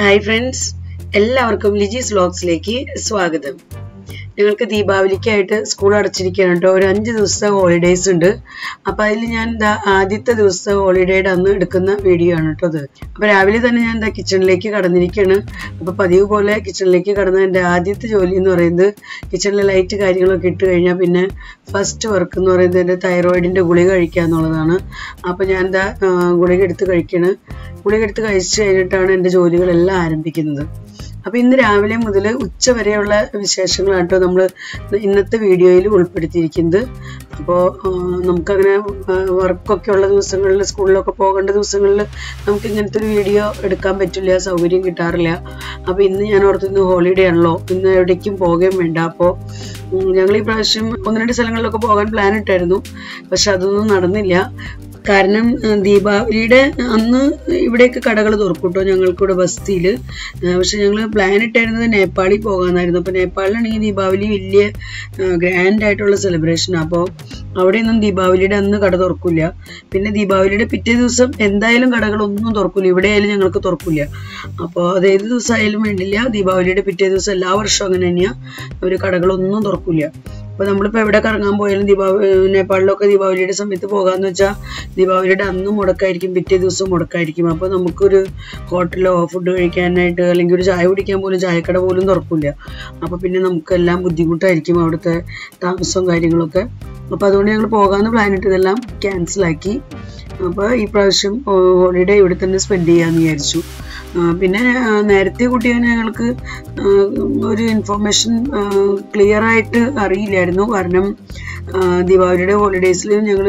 hi friends എല്ലാവർക്കും ലിജീസ് വ്ലോഗ്സിലേക്ക് സ്വാഗതം ഞങ്ങൾക്ക് ദീപാവലിക്കായിട്ട് സ്കൂൾ അടച്ചിരിക്കുകയാണ് കേട്ടോ ഒരു അഞ്ച് ദിവസത്തെ ഹോളിഡേയ്സ് ഉണ്ട് അപ്പം അതിൽ ഞാൻ എന്താ ആദ്യത്തെ ദിവസത്തെ ഹോളിഡേയുടെ അന്ന് എടുക്കുന്ന വീഡിയോ ആണ് കേട്ടോ അത് അപ്പം രാവിലെ തന്നെ ഞാൻ എന്താ കിച്ചണിലേക്ക് കടന്നിരിക്കുകയാണ് അപ്പം പതിവ് പോലെ കിച്ചണിലേക്ക് കടന്ന എൻ്റെ ആദ്യത്തെ ജോലി എന്ന് പറയുന്നത് കിച്ചണിലെ ലൈറ്റ് കാര്യങ്ങളൊക്കെ ഇട്ട് കഴിഞ്ഞാൽ പിന്നെ ഫസ്റ്റ് വർക്ക് എന്ന് പറയുന്നത് എൻ്റെ തൈറോയിഡിൻ്റെ ഗുളിക കഴിക്കുക എന്നുള്ളതാണ് അപ്പം ഞാൻ എന്താ ആ, ഗുളിക എടുത്ത് കഴിക്കണ് ഗുളിക എടുത്ത് കഴിച്ച് കഴിഞ്ഞിട്ടാണ് എൻ്റെ ജോലികളെല്ലാം ആരംഭിക്കുന്നത് അപ്പൊ ഇന്ന് രാവിലെ മുതൽ ഉച്ച വരെയുള്ള വിശേഷങ്ങളാണ് കേട്ടോ നമ്മൾ ഇന്നത്തെ വീഡിയോയിൽ ഉൾപ്പെടുത്തിയിരിക്കുന്നത് അപ്പോൾ നമുക്കങ്ങനെ വർക്കൊക്കെ ഉള്ള ദിവസങ്ങളിൽ സ്കൂളിലൊക്കെ പോകേണ്ട ദിവസങ്ങളിൽ നമുക്ക് ഇങ്ങനത്തെ ഒരു വീഡിയോ എടുക്കാൻ പറ്റില്ല സൗകര്യം കിട്ടാറില്ല അപ്പോൾ ഇന്ന് ഞാൻ ഓർത്ത് ഇന്ന് ഹോളിഡേ ആണല്ലോ ഇന്ന് എവിടേക്കും പോവുകയും വേണ്ട അപ്പോൾ ഞങ്ങൾ ഈ പ്രാവശ്യം ഒന്ന് രണ്ട് സ്ഥലങ്ങളിലൊക്കെ പോകാൻ പ്ലാൻ ഇട്ടായിരുന്നു പക്ഷെ അതൊന്നും നടന്നില്ല കാരണം ഏഹ്, ദീപാവലിയുടെ അന്ന് ഇവിടെയൊക്കെ കടകൾ തുറക്കും കേട്ടോ ഞങ്ങൾക്കിവിടെ ബസ്തിയിൽ പക്ഷെ ഞങ്ങൾ പ്ലാൻ ഇട്ടായിരുന്നത് നേപ്പാളിൽ പോകാനായിരുന്നു അപ്പോൾ നേപ്പാളിലാണെങ്കിൽ ദീപാവലി വലിയ ഗ്രാൻഡ് ആയിട്ടുള്ള സെലിബ്രേഷനാണ് അപ്പോൾ അവിടെയൊന്നും ദീപാവലിയുടെ അന്ന് കട തുറക്കില്ല പിന്നെ ദീപാവലിയുടെ പിറ്റേ ദിവസം എന്തായാലും കടകളൊന്നും തുറക്കില്ല ഇവിടെ ആയാലും ഞങ്ങൾക്ക് തുറക്കില്ല അപ്പോൾ അത് ഏത് ദിവസമായാലും വേണ്ടില്ല ദീപാവലിയുടെ പിറ്റേ ദിവസം എല്ലാ വർഷവും അങ്ങനെ തന്നെയാണ് അവർ കടകളൊന്നും തുറക്കില്ല അപ്പോൾ നമ്മളിപ്പോൾ എവിടെ കറങ്ങാൻ പോയാലും ദീപാവലി നേപ്പാളിലൊക്കെ ദീപാവലിയുടെ സമയത്ത് പോകാമെന്ന് വെച്ചാൽ ദീപാവലിയുടെ അന്നും മുടക്കായിരിക്കും പിറ്റേ ദിവസവും മുടക്കായിരിക്കും അപ്പോൾ നമുക്കൊരു ഹോട്ടലോ ഫുഡ് കഴിക്കാനായിട്ട് അല്ലെങ്കിൽ ഒരു ചായ കുടിക്കാൻ പോലും ചായക്കട പോലും തുറക്കില്ല അപ്പോൾ പിന്നെ നമുക്കെല്ലാം ബുദ്ധിമുട്ടായിരിക്കും അവിടുത്തെ താമസവും കാര്യങ്ങളൊക്കെ അപ്പോൾ അതുകൊണ്ട് ഞങ്ങൾ പോകാമെന്ന് പ്ലാൻ ഇട്ടതെല്ലാം ക്യാൻസലാക്കി അപ്പോൾ ഈ പ്രാവശ്യം ഹോളിഡേ ഇവിടെ തന്നെ സ്പെൻഡ് ചെയ്യാമെന്ന് വിചാരിച്ചു ആ, പിന്നെ ആ, നേരത്തെ കുട്ടിയെ ഞങ്ങൾക്ക് ആ, ഒരു ഇൻഫർമേഷൻ ക്ലിയർ ആയിട്ട് അറിയില്ലായിരുന്നു കാരണം ആ, ദീപാവലിയുടെ ഹോളിഡേയ്സിൽ ഞങ്ങൾ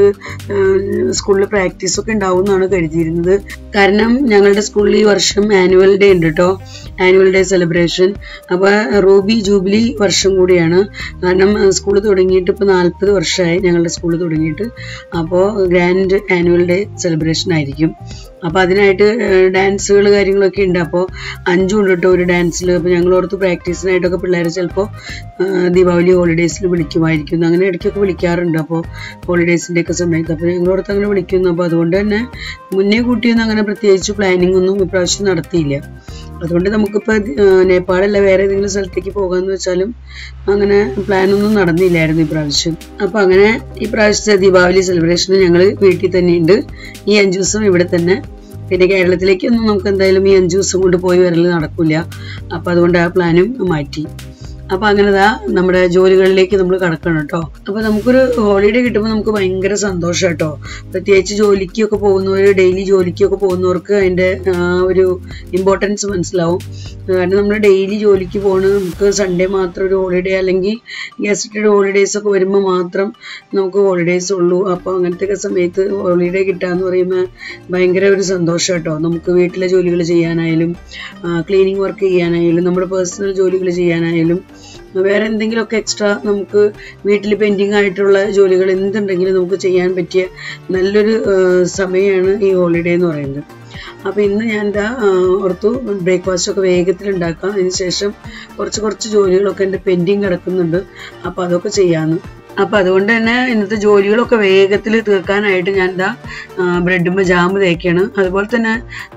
സ്കൂളിൽ പ്രാക്ടീസ് ഒക്കെ ഉണ്ടാവും എന്നാണ് കരുതിയിരുന്നത് കാരണം ഞങ്ങളുടെ സ്കൂളിൽ ഈ വർഷം ആനുവൽ ഡേ ഉണ്ട് കേട്ടോ ആനുവൽ ഡേ സെലിബ്രേഷൻ അപ്പോൾ റൂബി ജൂബിലി വർഷം കൂടിയാണ് കാരണം സ്കൂൾ തുടങ്ങിയിട്ട് ഇപ്പോൾ നാൽപ്പത് വർഷമായി ഞങ്ങളുടെ സ്കൂൾ തുടങ്ങിയിട്ട് അപ്പോൾ ഗ്രാൻഡ് ആനുവൽ ഡേ സെലിബ്രേഷൻ ആയിരിക്കും അപ്പോൾ അതിനായിട്ട് ഡാൻസുകൾ കാര്യങ്ങളൊക്കെ ഉണ്ട് അപ്പോൾ അഞ്ചും ഉണ്ട് കേട്ടോ ഒരു ഡാൻസിൽ അപ്പോൾ ഞങ്ങൾ ഓർത്ത് പ്രാക്ടീസിനായിട്ടൊക്കെ പിള്ളേരെ ചിലപ്പോൾ ദീപാവലി ഹോളിഡേയ്സിൽ വിളിക്കുമായിരിക്കും അങ്ങനെ ഇടയ്ക്കൊക്കെ വിളിക്കാറുണ്ട് അപ്പോൾ ഹോളിഡേയ്സിൻ്റെ ഒക്കെ സമയത്ത് അപ്പോൾ ഞങ്ങൾ ഓർത്ത് അങ്ങനെ വിളിക്കുന്നു അപ്പോൾ അതുകൊണ്ട് തന്നെ മുന്നേ കൂട്ടിയൊന്നും അങ്ങനെ പ്രത്യേകിച്ച് പ്ലാനിങ് ഒന്നും ഇപ്രാവശ്യം നടത്തിയില്ല അതുകൊണ്ട് നമുക്കിപ്പോൾ നേപ്പാളല്ല വേറെ ഏതെങ്കിലും സ്ഥലത്തേക്ക് പോകാമെന്ന് വെച്ചാലും അങ്ങനെ പ്ലാനൊന്നും നടന്നില്ലായിരുന്നു ഇപ്രാവശ്യം അപ്പോൾ അങ്ങനെ ഈ പ്രാവശ്യത്തെ ദീപാവലി സെലിബ്രേഷന് ഞങ്ങൾ വീട്ടിൽ തന്നെയുണ്ട് ഈ അഞ്ച് ദിവസം ഇവിടെ തന്നെ പിന്നെ കേരളത്തിലേക്കൊന്നും നമുക്ക് എന്തായാലും ഈ അഞ്ച് ദിവസം കൊണ്ട് പോയി വരൽ നടക്കില്ല അപ്പോൾ അതുകൊണ്ട് ആ പ്ലാനും മാറ്റി അപ്പൊ അങ്ങനെ ദാ നമ്മുടെ ജോലികളിലേക്ക് നമ്മൾ കടക്കണം കേട്ടോ അപ്പൊ നമുക്കൊരു ഹോളിഡേ കിട്ടുമ്പോൾ നമുക്ക് ഭയങ്കര സന്തോഷം കേട്ടോ പ്രത്യേകിച്ച് ജോലിക്കൊക്കെ പോകുന്നവർ ഡെയിലി ജോലിക്കൊക്കെ പോകുന്നവർക്ക് അതിന്റെ ആ, ഒരു ഇമ്പോർട്ടൻസ് മനസ്സിലാവും കാരണം നമ്മൾ ഡെയിലി ജോലിക്ക് പോകുന്നത് നമുക്ക് സൺഡേ മാത്രം ഒരു ഹോളിഡേ അല്ലെങ്കിൽ ഗസ്റ്റഡ് ഹോളിഡേയ്സ് ഒക്കെ വരുമ്പോൾ മാത്രം നമുക്ക് ഹോളിഡേയ്സ് ഉള്ളൂ അപ്പോൾ അങ്ങനത്തെ ഒക്കെ സമയത്ത് ഹോളിഡേ കിട്ടാന്ന് പറയുമ്പോൾ ഭയങ്കര ഒരു സന്തോഷം കേട്ടോ നമുക്ക് വീട്ടിലെ ജോലികൾ ചെയ്യാനായാലും ക്ലീനിങ് വർക്ക് ചെയ്യാനായാലും നമ്മുടെ പേഴ്സണൽ ജോലികൾ ചെയ്യാനായാലും വേറെ എന്തെങ്കിലുമൊക്കെ എക്സ്ട്രാ നമുക്ക് വീട്ടിൽ പെൻഡിങ് ആയിട്ടുള്ള ജോലികൾ എന്തുണ്ടെങ്കിലും നമുക്ക് ചെയ്യാൻ പറ്റിയ നല്ലൊരു സമയമാണ് ഈ ഹോളിഡേ എന്ന് പറയുന്നത് അപ്പോൾ ഇന്ന് ഞാൻ എന്താ ഓർത്തു ബ്രേക്ക്ഫാസ്റ്റ് ഒക്കെ വേഗത്തിൽ ഉണ്ടാക്കാം അതിന് ശേഷം കുറച്ച് കുറച്ച് ജോലികളൊക്കെ എൻ്റെ പെൻഡിങ് കിടക്കുന്നുണ്ട് അപ്പോൾ അതൊക്കെ ചെയ്യാമെന്ന് അപ്പം അതുകൊണ്ട് തന്നെ ഇന്നത്തെ ജോലികളൊക്കെ വേഗത്തിൽ തീർക്കാനായിട്ട് ഞാൻ എന്താ ബ്രെഡുമ്പോൾ ജാം തേക്കാണ് അതുപോലെ തന്നെ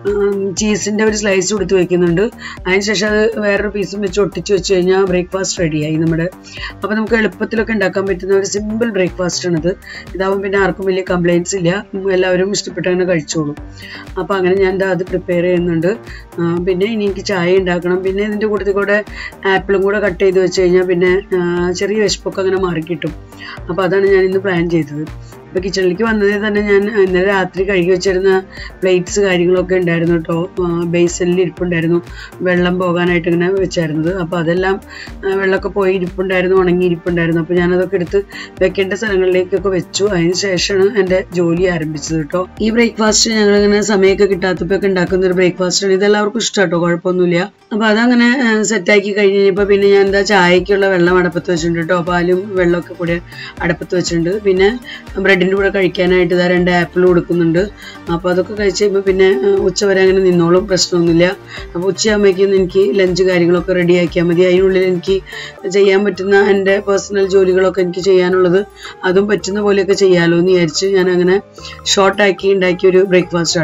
ചീസിൻ്റെ ഒരു സ്ലൈസ് കൊടുത്ത് വെക്കുന്നുണ്ട് അതിനുശേഷം അത് വേറൊരു പീസും വെച്ച് ഒട്ടിച്ച് വെച്ച് കഴിഞ്ഞാൽ ബ്രേക്ക്ഫാസ്റ്റ് റെഡിയായി നമ്മുടെ അപ്പോൾ നമുക്ക് എളുപ്പത്തിലൊക്കെ ഉണ്ടാക്കാൻ പറ്റുന്ന ഒരു സിമ്പിൾ ബ്രേക്ക്ഫാസ്റ്റ് ആണിത് ഇതാവുമ്പോൾ പിന്നെ ആർക്കും വലിയ കംപ്ലയിൻസ് ഇല്ല ഉം, എല്ലാവരും ഇഷ്ടപ്പെട്ട് അങ്ങനെ കഴിച്ചോളും അപ്പോൾ അങ്ങനെ ഞാൻ ദാ അത് പ്രിപ്പയർ ചെയ്യുന്നുണ്ട് ആ, പിന്നെ ഇനി എനിക്ക് ചായ ഉണ്ടാക്കണം പിന്നെ ഇതിൻ്റെ കൂട്ടത്തിൽ കൂടെ ആപ്പിളും കൂടെ കട്ട് ചെയ്ത് വെച്ച് കഴിഞ്ഞാൽ പിന്നെ ആ, ചെറിയ വിശപ്പൊക്കെ അങ്ങനെ മാറിക്കിട്ടും അപ്പോൾ അതാണ് ഞാൻ ഇന്ന് പ്ലാൻ ചെയ്തത് അപ്പോൾ കിച്ചണിലേക്ക് വന്നതേ തന്നെ ഞാൻ ഇന്നലെ രാത്രി കഴുകി വെച്ചിരുന്ന പ്ലേറ്റ്സ് കാര്യങ്ങളൊക്കെ ഉണ്ടായിരുന്നു കേട്ടോ ബേസലിൽ ഇരിപ്പുണ്ടായിരുന്നു വെള്ളം പോകാനായിട്ട് ഇങ്ങനെ വെച്ചായിരുന്നത് അപ്പോൾ അതെല്ലാം ആ, വെള്ളമൊക്കെ പോയി ഇരിപ്പുണ്ടായിരുന്നു ഉണങ്ങി ഇരിപ്പുണ്ടായിരുന്നു അപ്പോൾ ഞാനതൊക്കെ എടുത്ത് വെക്കേണ്ട സ്ഥലങ്ങളിലേക്കൊക്കെ വെച്ചു അതിന് ശേഷമാണ് എൻ്റെ ജോലി ആരംഭിച്ചത് കേട്ടോ ഈ ബ്രേക്ക്ഫാസ്റ്റ് ഞങ്ങളിങ്ങനെ സമയമൊക്കെ കിട്ടാത്തപ്പോൾ ഒക്കെ ഉണ്ടാക്കുന്ന ഒരു ബ്രേക്ക്ഫാസ്റ്റാണ് ഇതെല്ലാവർക്കും ഇഷ്ടം കേട്ടോ കുഴപ്പമൊന്നുമില്ല അപ്പോൾ അതങ്ങനെ സെറ്റാക്കി കഴിഞ്ഞ് കഴിഞ്ഞപ്പോൾ പിന്നെ ഞാൻ എന്താ ചായക്കുള്ള വെള്ളം അടപ്പത്ത് വെച്ചിട്ടുണ്ട് കേട്ടോ പാലും വെള്ളമൊക്കെ കൂടെ അടപ്പത്ത് വെച്ചിട്ടുണ്ട് പിന്നെ ബ്രെഡിൻ്റെ കൂടെ കഴിക്കാനായിട്ട് ഇതാ രണ്ട് ആപ്പിൾ കൊടുക്കുന്നുണ്ട് അപ്പോൾ അതൊക്കെ കഴിച്ച് കഴിയുമ്പോൾ പിന്നെ ആ, ഉച്ച വരെ അങ്ങനെ നിന്നോളും പ്രശ്നമൊന്നുമില്ല അപ്പോൾ ഉച്ചയാകുമ്പോഴേക്കും എനിക്ക് ലഞ്ച് കാര്യങ്ങളൊക്കെ റെഡി ആക്കിയാൽ മതി അതിനുള്ളിൽ എനിക്ക് ചെയ്യാൻ പറ്റുന്ന എൻ്റെ പേഴ്സണൽ ജോലികളൊക്കെ എനിക്ക് ചെയ്യാനുള്ളത് അതും പറ്റുന്ന പോലെയൊക്കെ ചെയ്യാമല്ലോ എന്ന് വിചാരിച്ച് ഞാൻ അങ്ങനെ ഷോർട്ടാക്കി ഉണ്ടാക്കിയ ഒരു ബ്രേക്ക്ഫാസ്റ്റ് ആട്ടോ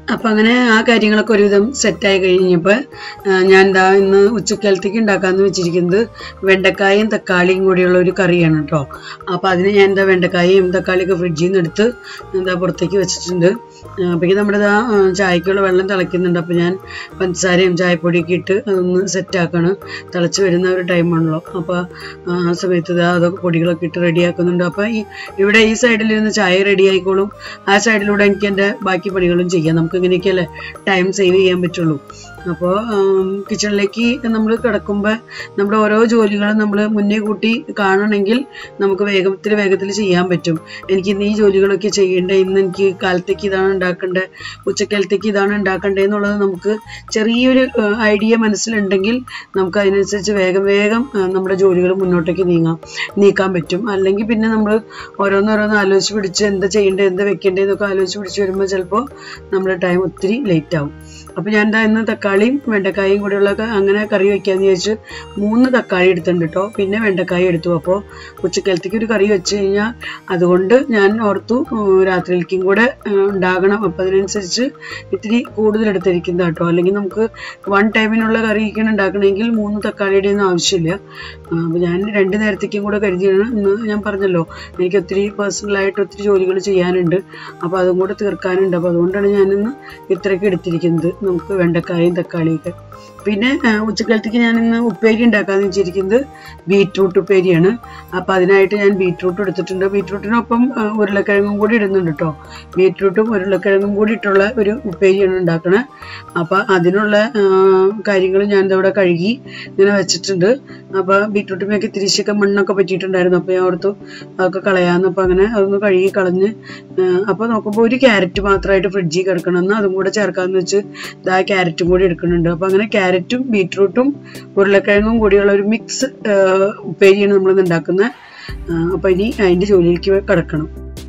അപ്പം അങ്ങനെ ആ കാര്യങ്ങളൊക്കെ ഒരുവിധം സെറ്റായി കഴിഞ്ഞപ്പോൾ ഞാൻ എന്താ ഇന്ന് ഉച്ചക്കാലത്തേക്ക് ഉണ്ടാക്കാമെന്ന് വെച്ചിരിക്കുന്നത് വെണ്ടക്കായും തക്കാളിയും കൂടിയുള്ള ഒരു കറിയാണ് കേട്ടോ അപ്പോൾ അതിന് ഞാൻ എന്താ വെണ്ടക്കായും തക്കാളിയൊക്കെ ഫ്രിഡ്ജിൽ നിന്ന് എടുത്ത് എന്താ പുറത്തേക്ക് വെച്ചിട്ടുണ്ട് അപ്പോഴേക്കും നമ്മുടെ ഇതാ ചായക്കുള്ള വെള്ളം തിളയ്ക്കുന്നുണ്ട് അപ്പോൾ ഞാൻ പഞ്ചസാരയും ചായപ്പൊടിയൊക്കെ ഇട്ട് അതൊന്ന് സെറ്റാക്കാണ് തിളച്ച് വരുന്ന ഒരു ടൈമാണല്ലോ അപ്പോൾ ആ സമയത്ത് ഇതാ അതൊക്കെ പൊടികളൊക്കെ ഇട്ട് റെഡിയാക്കുന്നുണ്ട് അപ്പോൾ ഈ ഇവിടെ ഈ സൈഡിലിരുന്ന് ചായ റെഡി ആയിക്കോളും ആ സൈഡിലൂടെ എനിക്ക് എൻ്റെ ബാക്കി പണികളും ചെയ്യാം നമുക്ക് ഇങ്ങനെയൊക്കെയല്ലേ ടൈം സേവ് ചെയ്യാൻ പറ്റുള്ളൂ അപ്പോൾ കിച്ചണിലേക്ക് നമ്മൾ കിടക്കുമ്പോൾ നമ്മുടെ ഓരോ ജോലികളും നമ്മൾ മുന്നേ കൂട്ടി കാണണമെങ്കിൽ നമുക്ക് വേഗത്തിൽ വേഗത്തിൽ ചെയ്യാൻ പറ്റും എനിക്ക് ഇന്ന് ഈ ജോലികളൊക്കെ ചെയ്യേണ്ടത് ഇന്ന് എനിക്ക് കാലത്തേക്ക് ഇതാണ് ഉണ്ടാക്കേണ്ടത് ഉച്ചക്കാലത്തേക്ക് ഇതാണ് ഉണ്ടാക്കേണ്ടത് എന്നുള്ളത് നമുക്ക് ചെറിയൊരു ഐഡിയ മനസ്സിലുണ്ടെങ്കിൽ നമുക്ക് അതിനനുസരിച്ച് വേഗം വേഗം ആ, നമ്മുടെ ജോലികൾ മുന്നോട്ടേക്ക് നീങ്ങാം നീക്കാൻ പറ്റും അല്ലെങ്കിൽ പിന്നെ നമ്മൾ ഓരോന്നോരോന്ന് ആലോചിച്ച് പിടിച്ച് എന്താ ചെയ്യേണ്ടത് എന്താ വെക്കേണ്ടത് എന്നൊക്കെ ആലോചിച്ച് പിടിച്ച് വരുമ്പോൾ ചിലപ്പോൾ നമ്മുടെ ടൈം ഒത്തിരി ലേറ്റ് ആവും അപ്പോൾ ഞാൻ എന്താ ഇന്ന് തക്കാളിയും വെണ്ടക്കായും കൂടെയുള്ള ക- അങ്ങനെ കറി വെക്കാമെന്ന് വിചാരിച്ച് മൂന്ന് തക്കാളി എടുത്തിട്ടുണ്ട് കേട്ടോ പിന്നെ വെണ്ടക്കായ എടുത്തു അപ്പോൾ ഉച്ചക്കാലത്തേക്ക് ഒരു കറി വെച്ച് കഴിഞ്ഞാൽ അതുകൊണ്ട് ഞാൻ ഓർത്തു ഉം, രാത്രിയിലേക്കും കൂടെ ഉം, ഉണ്ടാകണം അപ്പോൾ അതിനനുസരിച്ച് ഇത്തിരി കൂടുതൽ എടുത്തിരിക്കുന്നത് കേട്ടോ അല്ലെങ്കിൽ നമുക്ക് വൺ ടൈമിനുള്ള കറിയൊക്കെയാണ് ഉണ്ടാക്കണമെങ്കിൽ മൂന്ന് തക്കാളിയുടെ ഒന്നും ആവശ്യമില്ല അപ്പോൾ ഞാൻ രണ്ട് നേരത്തേക്കും കൂടെ കരുതിയാണ് ഇന്ന് ഞാൻ പറഞ്ഞല്ലോ എനിക്ക് ഒത്തിരി പേഴ്സണലായിട്ട് ഒത്തിരി ജോലികൾ ചെയ്യാനുണ്ട് അപ്പോൾ അതും കൂടെ തീർക്കാനുണ്ട് അപ്പോൾ അതുകൊണ്ടാണ് ഞാനിന്ന് ഇത്രയൊക്കെ എടുത്തിരിക്കുന്നത് നമുക്ക് വെണ്ടക്കായും തക്കാളിയൊക്കെ പിന്നെ ആ, ഉച്ചക്കാലത്തേക്ക് ഞാൻ ഇന്ന് ഉപ്പേരി ഉണ്ടാക്കാന്ന് വെച്ചിരിക്കുന്നത് ബീറ്റ്റൂട്ട് ഉപ്പേരിയാണ് അപ്പോൾ അതിനായിട്ട് ഞാൻ ബീറ്റ്റൂട്ട് എടുത്തിട്ടുണ്ട് ബീറ്റ്റൂട്ടിനൊപ്പം ആ, ഉരുളക്കിഴങ്ങും കൂടി ഇടുന്നുണ്ട് കേട്ടോ ബീറ്റ്റൂട്ടും ഉരുളക്കിഴങ്ങും കൂടി ഇട്ടുള്ള ഒരു ഉപ്പേരിയാണ് ഉണ്ടാക്കണത് അപ്പോൾ അതിനുള്ള കാര്യങ്ങൾ ഞാൻ ഇവിടെ കഴുകി ഇങ്ങനെ വെച്ചിട്ടുണ്ട് അപ്പോൾ ബീറ്റ്റൂട്ടിനൊക്കെ തിരിച്ചൊക്കെ മണ്ണൊക്കെ പറ്റിയിട്ടുണ്ടായിരുന്നു അപ്പോൾ ഞാൻ ഓർത്തു അതൊക്കെ കളയാമെന്ന് അപ്പോൾ അങ്ങനെ അതൊന്ന് കഴുകി കളഞ്ഞ് അപ്പോൾ നോക്കുമ്പോൾ ഒരു ക്യാരറ്റ് മാത്രമായിട്ട് ഫ്രിഡ്ജിൽ കിടക്കണമെന്ന് അതും കൂടെ ചേർക്കാമെന്ന് വെച്ച് ഇതാ ക്യാരറ്റും കൂടി എടുക്കുന്നുണ്ട് അപ്പോൾ അങ്ങനെ ക്യാരറ്റും ബീട്രൂട്ടും ഉരുളക്കിഴങ്ങും കൂടിയുള്ള ഒരു മിക്സ് ഉപ്പേരിയാണ് നമ്മളിന്ന് ഉണ്ടാക്കുന്നത് അപ്പോൾ ഇനി അതിൻ്റെ ജോലിയിലേക്ക് കിടക്കണം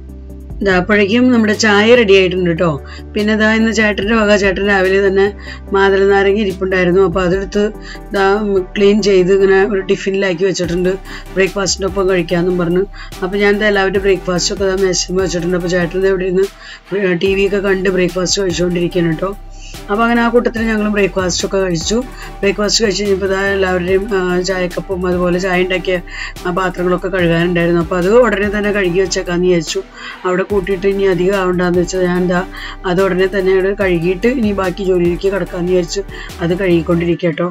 ഇതാ അപ്പോഴേക്കും നമ്മുടെ ചായ റെഡി ആയിട്ടുണ്ട് കേട്ടോ പിന്നെ ഇതാ ഇന്ന് ചേട്ടൻ്റെ വക ചേട്ടൻ രാവിലെ തന്നെ മാതള നാരങ്ങ ഇരിപ്പുണ്ടായിരുന്നു അപ്പോൾ അതെടുത്ത് ഇതാ ക്ലീൻ ചെയ്ത് ഇങ്ങനെ ഒരു ടിഫിനിലാക്കി വെച്ചിട്ടുണ്ട് ബ്രേക്ക്ഫാസ്റ്റിൻ്റെ ഒപ്പം കഴിക്കാമെന്നും പറഞ്ഞു അപ്പോൾ ഞാൻ ഇതാ എല്ലാവരുടെ ബ്രേക്ക്ഫാസ്റ്റൊക്കെ ഇതാ മേശമ വെച്ചിട്ടുണ്ട് അപ്പോൾ ചേട്ടൻ ഇവിടെ ഇരുന്ന് ടി വി ഒക്കെ കണ്ട് ബ്രേക്ക്ഫാസ്റ്റ് കഴിച്ചുകൊണ്ടിരിക്കുകയാണ് കേട്ടോ അപ്പോൾ അങ്ങനെ ആ കൂട്ടത്തിൽ ഞങ്ങൾ ബ്രേക്ക്ഫാസ്റ്റ് ഒക്കെ കഴിച്ചു ബ്രേക്ക്ഫാസ്റ്റ് കഴിച്ച് കഴിഞ്ഞപ്പോൾ ഇതാ എല്ലാവരുടെയും ആ, ചായക്കപ്പും അതുപോലെ ചായ ഉണ്ടാക്കിയ ആ പാത്രങ്ങളൊക്കെ കഴുകാനുണ്ടായിരുന്നു അപ്പോൾ അത് ഉടനെ തന്നെ കഴുകി വെച്ചേക്കാന്ന് വിചാരിച്ചു അവിടെ കൂട്ടിയിട്ട് ഇനി അധികം ആവണ്ടെന്ന് വെച്ചാൽ ഞാൻ എന്താ അത് ഉടനെ തന്നെ അവിടെ കഴുകിയിട്ട് ഇനി ബാക്കി ജോലിയിലേക്ക് കിടക്കാമെന്ന് വിചാരിച്ചു അത് കഴുകിക്കൊണ്ടിരിക്കുക കേട്ടോ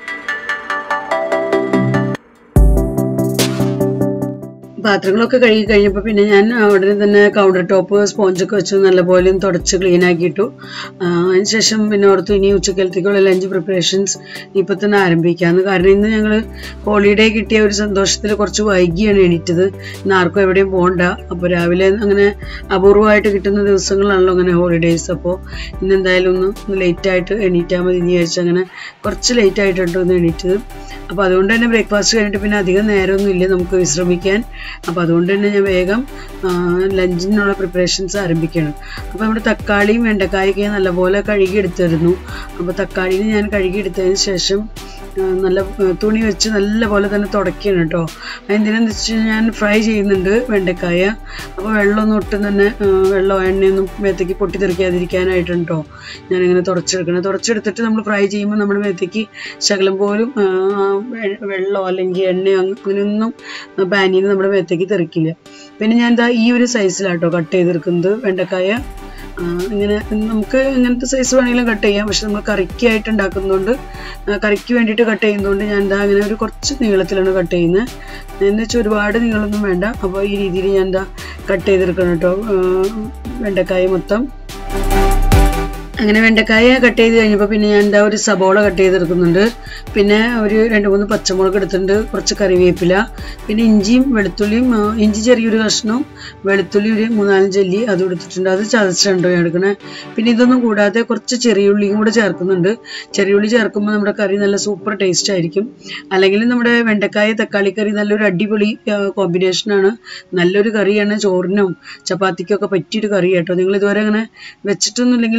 പാത്രങ്ങളൊക്കെ കഴുകി കഴിഞ്ഞപ്പോൾ പിന്നെ ഞാൻ ഉടനെ തന്നെ കൗണ്ടർ ടോപ്പ് സ്പോഞ്ചൊക്കെ വെച്ച് നല്ലപോലെ ഒന്ന് തുടച്ച് ക്ലീൻ ആക്കിയിട്ടു ആ, അതിനുശേഷം പിന്നെ ഓർത്തു ഇനി ഉച്ചക്കലത്തേക്കുള്ള ലഞ്ച് പ്രിപ്പറേഷൻസ് ഇപ്പോൾ തന്നെ ആരംഭിക്കാമെന്ന് കാരണം ഇന്ന് ഞങ്ങൾ ഹോളിഡേ കിട്ടിയ ഒരു സന്തോഷത്തിൽ കുറച്ച് വൈകിയാണ് എണീറ്റത് ഇന്ന് ആർക്കും എവിടെയും പോകണ്ട അപ്പോൾ രാവിലെ അങ്ങനെ അപൂർവമായിട്ട് കിട്ടുന്ന ദിവസങ്ങളാണല്ലോ അങ്ങനെ ഹോളിഡേയ്സ് അപ്പോൾ ഇന്ന് എന്തായാലും ഒന്ന് ഒന്ന് ലേറ്റായിട്ട് എണീറ്റാൽ മതി എന്ന് വിചാരിച്ചു അങ്ങനെ കുറച്ച് ലേറ്റ് ആയിട്ടുണ്ട് ഒന്ന് എണീറ്റത് അപ്പോൾ അതുകൊണ്ട് തന്നെ ബ്രേക്ക്ഫാസ്റ്റ് കഴിഞ്ഞിട്ട് പിന്നെ അധികം നേരമൊന്നും ഇല്ല നമുക്ക് വിശ്രമിക്കാൻ അപ്പോൾ അതുകൊണ്ട് തന്നെ ഞാൻ വേഗം ആ, ലഞ്ചിനുള്ള പ്രിപ്പറേഷൻസ് ആരംഭിക്കുകയാണ് അപ്പോൾ നമ്മുടെ തക്കാളിയും വെണ്ടക്കായൊക്കെ നല്ലപോലെ കഴുകി എടുത്തിരുന്നു അപ്പോൾ തക്കാളിനെ ഞാൻ കഴുകി എടുത്തതിന് ശേഷം ആ, നല്ല ആ, തുണി വെച്ച് നല്ലപോലെ തന്നെ തുടയ്ക്കുകയാണ് കേട്ടോ എന്തിനാന്ന് വെച്ച് കഴിഞ്ഞാൽ ഞാൻ ഫ്രൈ ചെയ്യുന്നുണ്ട് വെണ്ടക്കായ അപ്പോൾ വെള്ളമൊന്നും ഒട്ടും തന്നെ ആ, വെള്ളമോ എണ്ണയൊന്നും മേത്തേക്ക് പൊട്ടിത്തെറിക്കാതിരിക്കാനായിട്ടുണ്ട് കേട്ടോ ഞാനിങ്ങനെ തുടച്ചെടുക്കണം തുടച്ചെടുത്തിട്ട് നമ്മൾ ഫ്രൈ ചെയ്യുമ്പോൾ നമ്മുടെ മേത്തേക്ക് ശകലം പോലും ആ, വെ- വെള്ളമോ അല്ലെങ്കിൽ എണ്ണയോ അങ്ങ- അങ്ങനെയൊന്നും പാനിയിൽ നിന്ന് നമ്മുടെ മേത്തേക്ക് തെറിക്കില്ല പിന്നെ ഞാൻ എന്താ ഈ ഒരു സൈസിലാട്ടോ കട്ട് ചെയ്തെടുക്കുന്നത് വെണ്ടക്കായ ആ, ഇങ്ങനെ നമുക്ക് ഇങ്ങനത്തെ സൈസ് വേണമെങ്കിലും കട്ട് ചെയ്യാം പക്ഷെ നമ്മൾ കറിക്കായിട്ട് ഉണ്ടാക്കുന്നതുകൊണ്ട് ആ, കറിക്ക് വേണ്ടിയിട്ട് കട്ട് ചെയ്യുന്നതുകൊണ്ട് ഞാൻ എന്താ അങ്ങനെ ഒരു കുറച്ച് നീളത്തിലാണ് കട്ട് ചെയ്യുന്നത് എന്ന് വെച്ചാൽ ഒരുപാട് നീളമൊന്നും വേണ്ട അപ്പോൾ ഈ രീതിയിൽ ഞാൻ എന്താ കട്ട് ചെയ്തെടുക്കണം കേട്ടോ ആ, വെണ്ടക്കായ മൊത്തം അങ്ങനെ വെണ്ടക്കായ കട്ട് ചെയ്ത് കഴിഞ്ഞപ്പോൾ പിന്നെ ഞാൻ എന്താ ഒരു സബോള കട്ട് ചെയ്തെടുക്കുന്നുണ്ട് പിന്നെ ഒരു രണ്ട് മൂന്ന് പച്ചമുളക് എടുത്തിട്ടുണ്ട് കുറച്ച് കറിവേപ്പില പിന്നെ ഇഞ്ചിയും വെളുത്തുള്ളിയും ആ, ഇഞ്ചി ചെറിയൊരു കഷ്ണവും വെളുത്തുള്ളി ഒരു മൂന്നാലഞ്ച് അല്ലി അത് എടുത്തിട്ടുണ്ട് അത് ചതച്ചിട്ടുണ്ട് ഞാൻ എടുക്കണേ പിന്നെ ഇതൊന്നും കൂടാതെ കുറച്ച് ചെറിയുള്ളിയും കൂടെ ചേർക്കുന്നുണ്ട് ചെറിയുള്ളി ചേർക്കുമ്പോൾ നമ്മുടെ കറി നല്ല സൂപ്പർ ടേസ്റ്റ് ആയിരിക്കും അല്ലെങ്കിൽ നമ്മുടെ വെണ്ടക്കായ തക്കാളി കറി നല്ലൊരു അടിപൊളി കോമ്പിനേഷനാണ് നല്ലൊരു കറിയാണ് ചോറിനും ചപ്പാത്തിക്കൊക്കെ പറ്റിയൊരു കറി കേട്ടോ നിങ്ങൾ ഇതുവരെ അങ്ങനെ വെച്ചിട്ടൊന്നുമില്ലെങ്കിൽ നിങ്ങൾ വെക്കാൻ